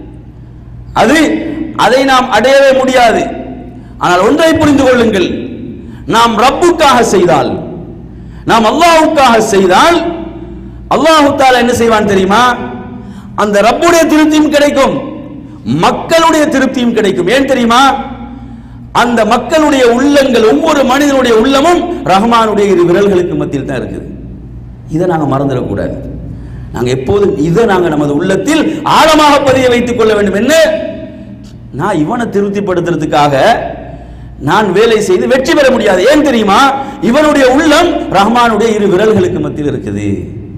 அது அதை நாம் அடையவே முடியாது ஆனால் ஒன்றை புரிந்து கொள்ளுங்கள் நாம் ரப்புக்காக செய்தால் நாம் அல்லாஹ்வுக்காக செய்தால் அல்லாஹு தாலா என்ன செய்வான் தெரியுமா அந்த ரப்புடைய திருப்தியும் கிடைக்கும் மக்களுடைய திருப்தியும் கிடைக்கும் ஏன் தெரியுமா அந்த மக்களுடைய உள்ளங்கள் ஒவ்வொரு மனிதனுடைய உள்ளமும் ரஹ்மானுடைய இரு விரல்களுக்கு மத்தியில் தான் இருக்குது இதை நாங்கள் மறந்துடக்கூடாது நாங்கள் எப்போதும் இதை நாங்கள் நமது உள்ளத்தில் ஆழமாக பதிய வைத்துக் கொள்ள வேண்டும் என்ன நான் இவனை திருப்திப்படுத்துறதுக்காக நான் வேலை செய்து வெற்றி பெற முடியாது ஏன் தெரியுமா இவனுடைய உள்ளம் ரஹ்மானுடைய இரு விரல்களுக்கு மத்தியில் இருக்குது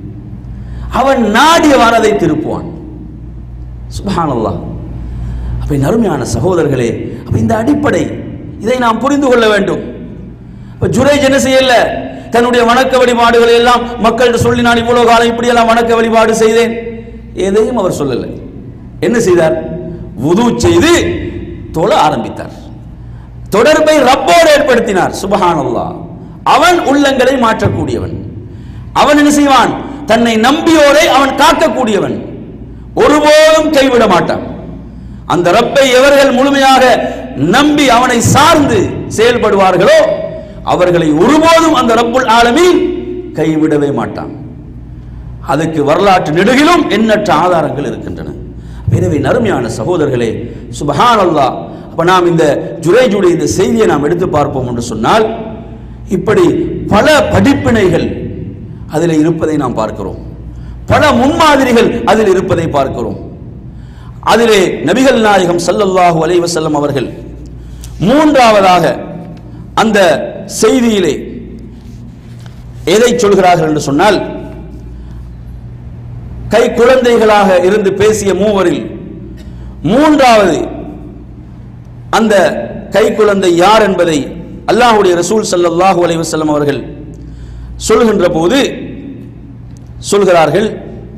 அவன் நாடியவாறு அதை திருப்புவான் சுபஹானல்லாஹ் அப்ப என் அருமையான சகோதரர்களே அப்ப இந்த அடிப்படை இதை நாம் புரிந்து கொள்ள வேண்டும் இப்ப ஜுரேஜ் என்ன செய்யல தன்னுடைய வணக்க வழிபாடுகளை எல்லாம் மக்கள்கிட்ட சொல்லி நான் இவ்வளவு காலம் இப்படியெல்லாம் வணக்க வழிபாடு செய்தேன் எதையும் அவர் சொல்லலை என்ன செய்தார் வுது செய்து தொழ ஆரம்பித்தார் தொடர்பை ரப்போடு ஏற்படுத்தினார் சுபஹானல்லாஹ் அவன் உள்ளங்களை மாற்றக்கூடியவன் அவன் என்ன செய்வான் தன்னை நம்பியோரை அவன் காக்கக்கூடியவன் ஒருபோதும் கைவிட மாட்டான் அந்த ரப்பை எவர்கள் முழுமையாக நம்பி அவனை சார்ந்து செயல்படுவார்களோ அவர்களை ஒருபோதும் அந்த ரப்புல் ஆலமீன் கைவிடவே மாட்டான் அதுக்கு வரலாற்று நெடுகிலும் எண்ணற்ற ஆதாரங்கள் இருக்கின்றன எனவே நறுமையான சகோதரர்களே சுபஹான் அல்லாஹ் அப்ப நாம் இந்த ஜுரேஜுடைய இந்த செய்தியை நாம் எடுத்து பார்ப்போம் என்று சொன்னால் இப்படி பல படிப்பினைகள் அதில் இருப்பதை நாம் பார்க்கிறோம் பல முன்மாதிரிகள் அதில் இருப்பதை பார்க்கிறோம் அதிலே நபிகள் நாயகம் ஸல்லல்லாஹு அலைஹி வஸல்லம் அவர்கள் மூன்றாவதாக அந்த செய்தியிலே எதை சொல்கிறார்கள் என்று சொன்னால் கை குழந்தைகளாக இருந்து பேசிய மூவரில் மூன்றாவது அந்த கை குழந்தை யார் என்பதை அல்லாஹ்வுடைய ரசூல் ஸல்லல்லாஹு அலைஹி வஸல்லம் அவர்கள் சொல்கின்ற போது சொல்கிறார்கள்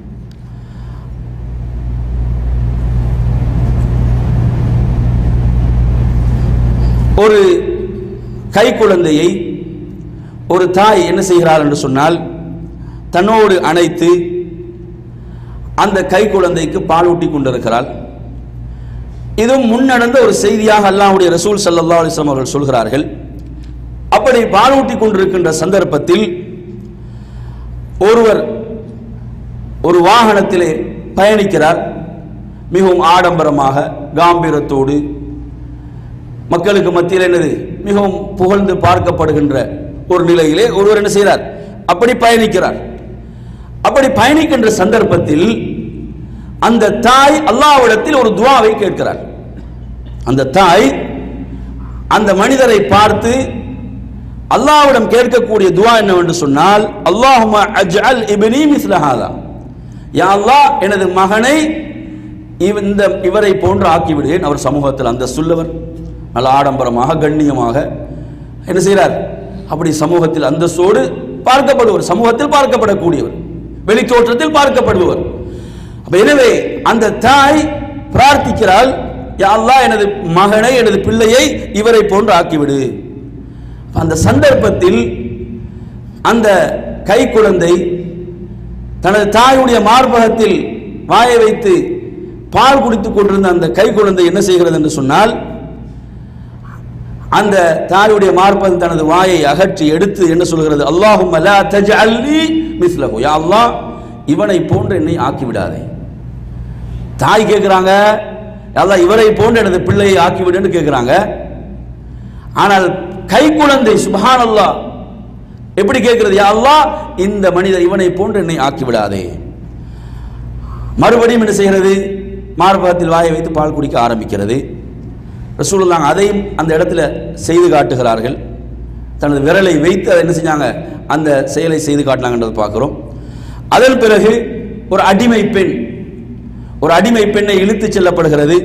ஒரு கை குழந்தையை ஒரு தாய் என்ன செய்கிறார் என்று சொன்னால் தன்னோடு அணைத்து அந்த கை குழந்தைக்கு பாலூட்டி கொண்டிருக்கிறாள் இதுவும் முன்னடந்த ஒரு செய்தியாக அல்லாஹ்வுடைய ரசூல் ஸல்லல்லாஹு அலைஹி வஸல்லம் அவர்கள் சொல்கிறார்கள் அப்படி பாலூட்டி கொண்டிருக்கின்ற சந்தர்ப்பத்தில் ஒருவர் ஒரு வாகனத்திலே பயணிக்கிறார் மிகவும் ஆடம்பரமாக காம்பீரத்தோடு மக்களுக்கு மத்தியில் என்னது மிகவும் புகழ்ந்து பார்க்கப்படுகின்ற ஒரு நிலையிலே ஒருவர் என்ன செய்கிறார் அப்படி பயணிக்கிறார் அப்படி பயணிக்கின்ற சந்தர்ப்பத்தில் அந்த தாய் அல்லாஹ்விடத்தில் ஒரு துவாவை கேட்கிறார் அந்த தாய் அந்த மனிதரை பார்த்து அல்லாஹ்விடம் கேட்கக்கூடிய துவா என்னவென்று சொன்னால் அல்லாஹும அஜ்அல் இப்னி மிஸ்ல ஹாதா யா அல்லாஹ் எனது மகனை இவ- இந்த இவரை போன்று ஆக்கிவிடுவேன் அவர் சமூகத்தில் அந்த சொல்லவர் நல்ல ஆடம்பரமாக கண்ணியமாக என்ன செய்கிறார் அப்படி சமூகத்தில் அந்தஸ்தோடு பார்க்கப்படுவர் சமூகத்தில் பார்க்கப்படக்கூடியவர் வெளித்தோற்றத்தில் பார்க்கப்படுபவர் அப்ப எனவே அந்த தாய் பிரார்த்திக்கிறாள் யா அல்லாஹ் எனது மகனை எனது பிள்ளையை இவரை போன்று ஆக்கிவிடு அந்த சந்தர்ப்பத்தில் அந்த கை குழந்தை தனது தாயுடைய மார்பகத்தில் வாயை வைத்து பால் குடித்துக் கொண்டிருந்த அந்த கை குழந்தை என்ன செய்கிறது என்று சொன்னால் அந்த தாயுடைய மார்பகம் தனது வாயை அகற்றி எடுத்து என்ன சொல்கிறது அல்லாஹும் லா தஜ்அல்னி மிஸ்லஹு யா அல்லாஹ் இவனை போன்று என்னை ஆக்கி விடாதே தாய் கேட்குறாங்க அல்லாஹ் இவரை போன்று எனது பிள்ளையை ஆக்கி விடுன்னு கேட்குறாங்க ஆனால் கை குழந்தை சுபஹானல்லாஹ் எப்படி கேட்கிறது யா அல்லாஹ் இந்த மனிதர் இவனை போன்று என்னை ஆக்கி விடாதே மறுபடியும் என்ன செய்கிறது மார்பகத்தில் வாயை வைத்து பால் குடிக்க ஆரம்பிக்கிறது ரசூலுல்லாஹ் அதையும் அந்த இடத்துல செய்து காட்டுகிறார்கள் தனது விரலை வைத்து அதை என்ன செஞ்சாங்க அந்த செயலை செய்து காட்டினாங்கன்றதை பார்க்குறோம் அதன் பிறகு ஒரு அடிமை பெண் ஒரு அடிமை பெண்ணை இழுத்துச் செல்லப்படுகிறது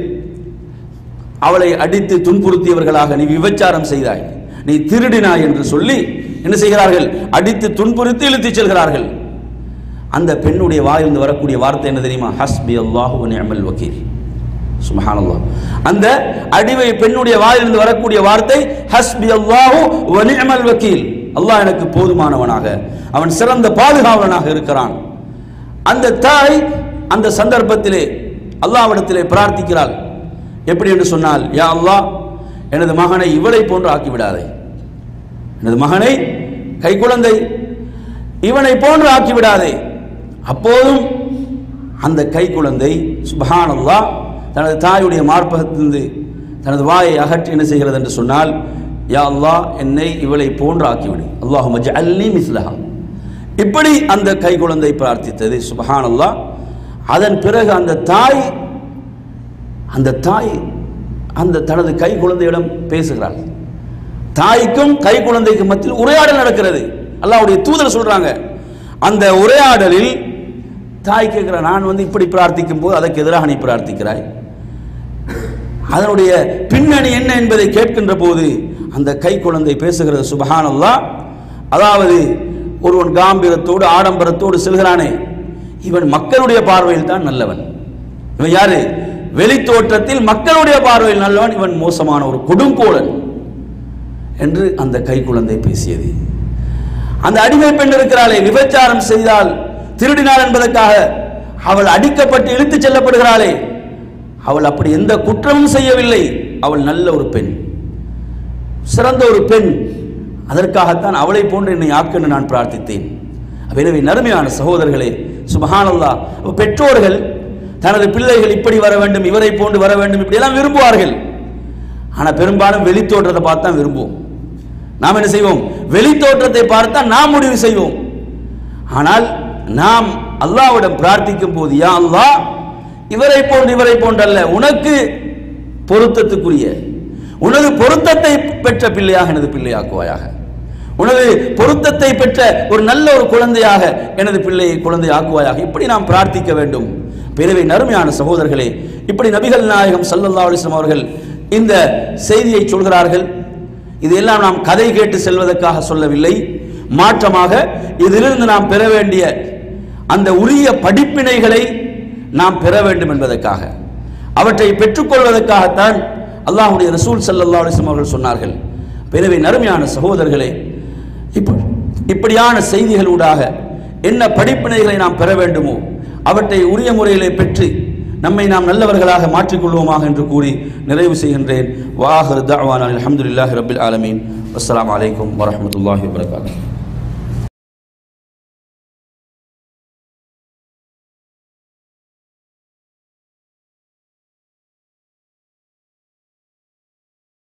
அவளை அடித்து துன்புறுத்தியவர்களாக நீ விபச்சாரம் செய்தாய் நீ திருடினாய் என்று சொல்லி என்ன செய்கிறார்கள் அடித்து துன்புறுத்தி இழுத்துச் செல்கிறார்கள் அந்த பெண்ணுடைய வாயிலிருந்து வரக்கூடிய வார்த்தை என்ன தெரியுமா ஹஸ்பி அல்லாஹு நிஅமல் வக்கீல் சுப்ஹானல்லாஹ் அந்த அடிமை பெண்ணுடைய வாயிலிருந்து வரக்கூடிய வார்த்தை ஹஸ்பி அல்லாஹு வ நிஅமல் வக்கீல் அல்லாஹ் எனக்கு போதுமானவனாக அவன் சிறந்த பாதுகாவலனாக இருக்கிறான் அந்த தாய் அந்த சந்தர்ப்பத்திலே அல்லாஹ்விடத்திலே பிரார்த்திக்கிறாள் எப்படி என்று சொன்னால் யா அல்லாஹ் எனது மகனை இவளை போன்று ஆக்கி விடாதே எனது மகனை கை குழந்தை இவனை போன்று ஆக்கி விடாதே அப்போதும் அந்த கை குழந்தை சுபஹானல்லாஹ் தனது தாயுடைய மார்பகத்திலிருந்து தனது வாயை அகற்றி என்ன செய்கிறது என்று சொன்னால் யா அல்லாஹ் என்னை இவளை போன்று ஆக்கிவிடு அல்லாஹு மஜ்அல்னி மிஸ்லஹா இப்படி அந்த கை குழந்தை பிரார்த்தித்தது சுபஹானல்லாஹ் அதன் பிறகு அந்த தாய் அந்த தாய் அந்த தனது கை குழந்தையிடம் பேசுகிறாள் தாய்க்கும் கை குழந்தைக்கு மத்தியில் உரையாடல் நடக்கிறது அல்லாஹ்வுடைய தூதர் சொல்றாங்க அந்த உரையாடலில் தாய் கேட்கிற நான் வந்து இப்படி பிரார்த்திக்கும் போது அதற்கு எதிராக நீ பிரார்த்திக்கிறாய் அதனுடைய பின்னணி என்ன என்பதை கேட்கின்ற போது அந்த கை குழந்தை பேசுகிறது சுபஹானல்லாஹ் அதாவது ஒருவன் காம்பீரத்தோடு ஆடம்பரத்தோடு செல்கிறானே இவன் மக்களுடைய பார்வையில் தான் நல்லவன் இவன் யாரு வெளித்தோற்றத்தில் மக்களுடைய பார்வையில் நல்லவன் இவன் மோசமான ஒரு கொடுங்கோலன் என்று அந்த கை குழந்தை பேசியது அந்த அடிமை பெண் இருக்கிறாளே விபச்சாரம் செய்தால் திருடினாள் என்பதற்காக அவள் அடிக்கப்பட்டு இழுத்துச் செல்லப்படுகிறாளே அவள் அப்படி எந்த குற்றமும் செய்யவில்லை அவள் நல்ல ஒரு பெண் சிறந்த ஒரு பெண் அதற்காகத்தான் அவளை போன்று என்னை ஆக்கென்று நான் பிரார்த்தித்தேன் அப்ப எனவே நறுமையான சகோதரர்களே சுபஹானல்லா அப்ப பெற்றோர்கள் தனது பிள்ளைகள் இப்படி வர வேண்டும் இவரை போன்று வர வேண்டும் இப்படியெல்லாம் விரும்புவார்கள் ஆனால் பெரும்பாலும் வெளித்தோற்றத்தை பார்த்து தான் விரும்புவோம் நாம் என்ன செய்வோம் வெளித்தோற்றத்தை பார்த்தா நாம் முடிவு செய்வோம் ஆனால் நாம் அல்லாஹ்விடம் பிரார்த்திக்கும் போது யா அல்லாஹ் இவரை போன்று இவரை போன்றல்ல உனக்கு பொருத்தத்துக்குரிய உனது பொருத்தத்தை பெற்ற பிள்ளையாக எனது பிள்ளையாக்குவாயாக உனது பொருத்தத்தை பெற்ற ஒரு நல்ல ஒரு குழந்தையாக எனது பிள்ளையை குழந்தை ஆக்குவாயாக இப்படி நாம் பிரார்த்திக்க வேண்டும் பிறவை நறுமையான சகோதரர்களே இப்படி நபிகள் நாயகம் ஸல்லல்லாஹு அலைஹி வஸல்லம் அவர்கள் இந்த செய்தியை சொல்கிறார்கள் இதெல்லாம் நாம் கதை கேட்டு செல்வதற்காக சொல்லவில்லை மாற்றமாக இதிலிருந்து நாம் பெற வேண்டிய அந்த உரிய படிப்பினைகளை நாம் பெற வேண்டும் என்பதற்காக அவற்றை பெற்றுக்கொள்வதற்காகத்தான் அல்லாஹ்வுடைய ரசூல் ஸல்லல்லாஹு அலைஹி வஸல்லம் அவர்கள் சொன்னார்கள் பிறவை நறுமையான சகோதரர்களே இப்ப இப்படியான செய்திகளூடாக என்ன படிப்பினைகளை நாம் பெற வேண்டுமோ அவற்றை உரிய முறையிலே பெற்று நம்மை நாம் நல்லவர்களாக மாற்றிக்கொள்வோமாக என்று கூறி நிறைவு செய்கின்றேன் வாஹர் தஅவானா அல்ஹம்துலில்லாஹி ரப்பில் ஆலமீன் அஸ்ஸலாமு அலைக்கும் வரஹ்மத்துல்லாஹி வபரகாத்துஹு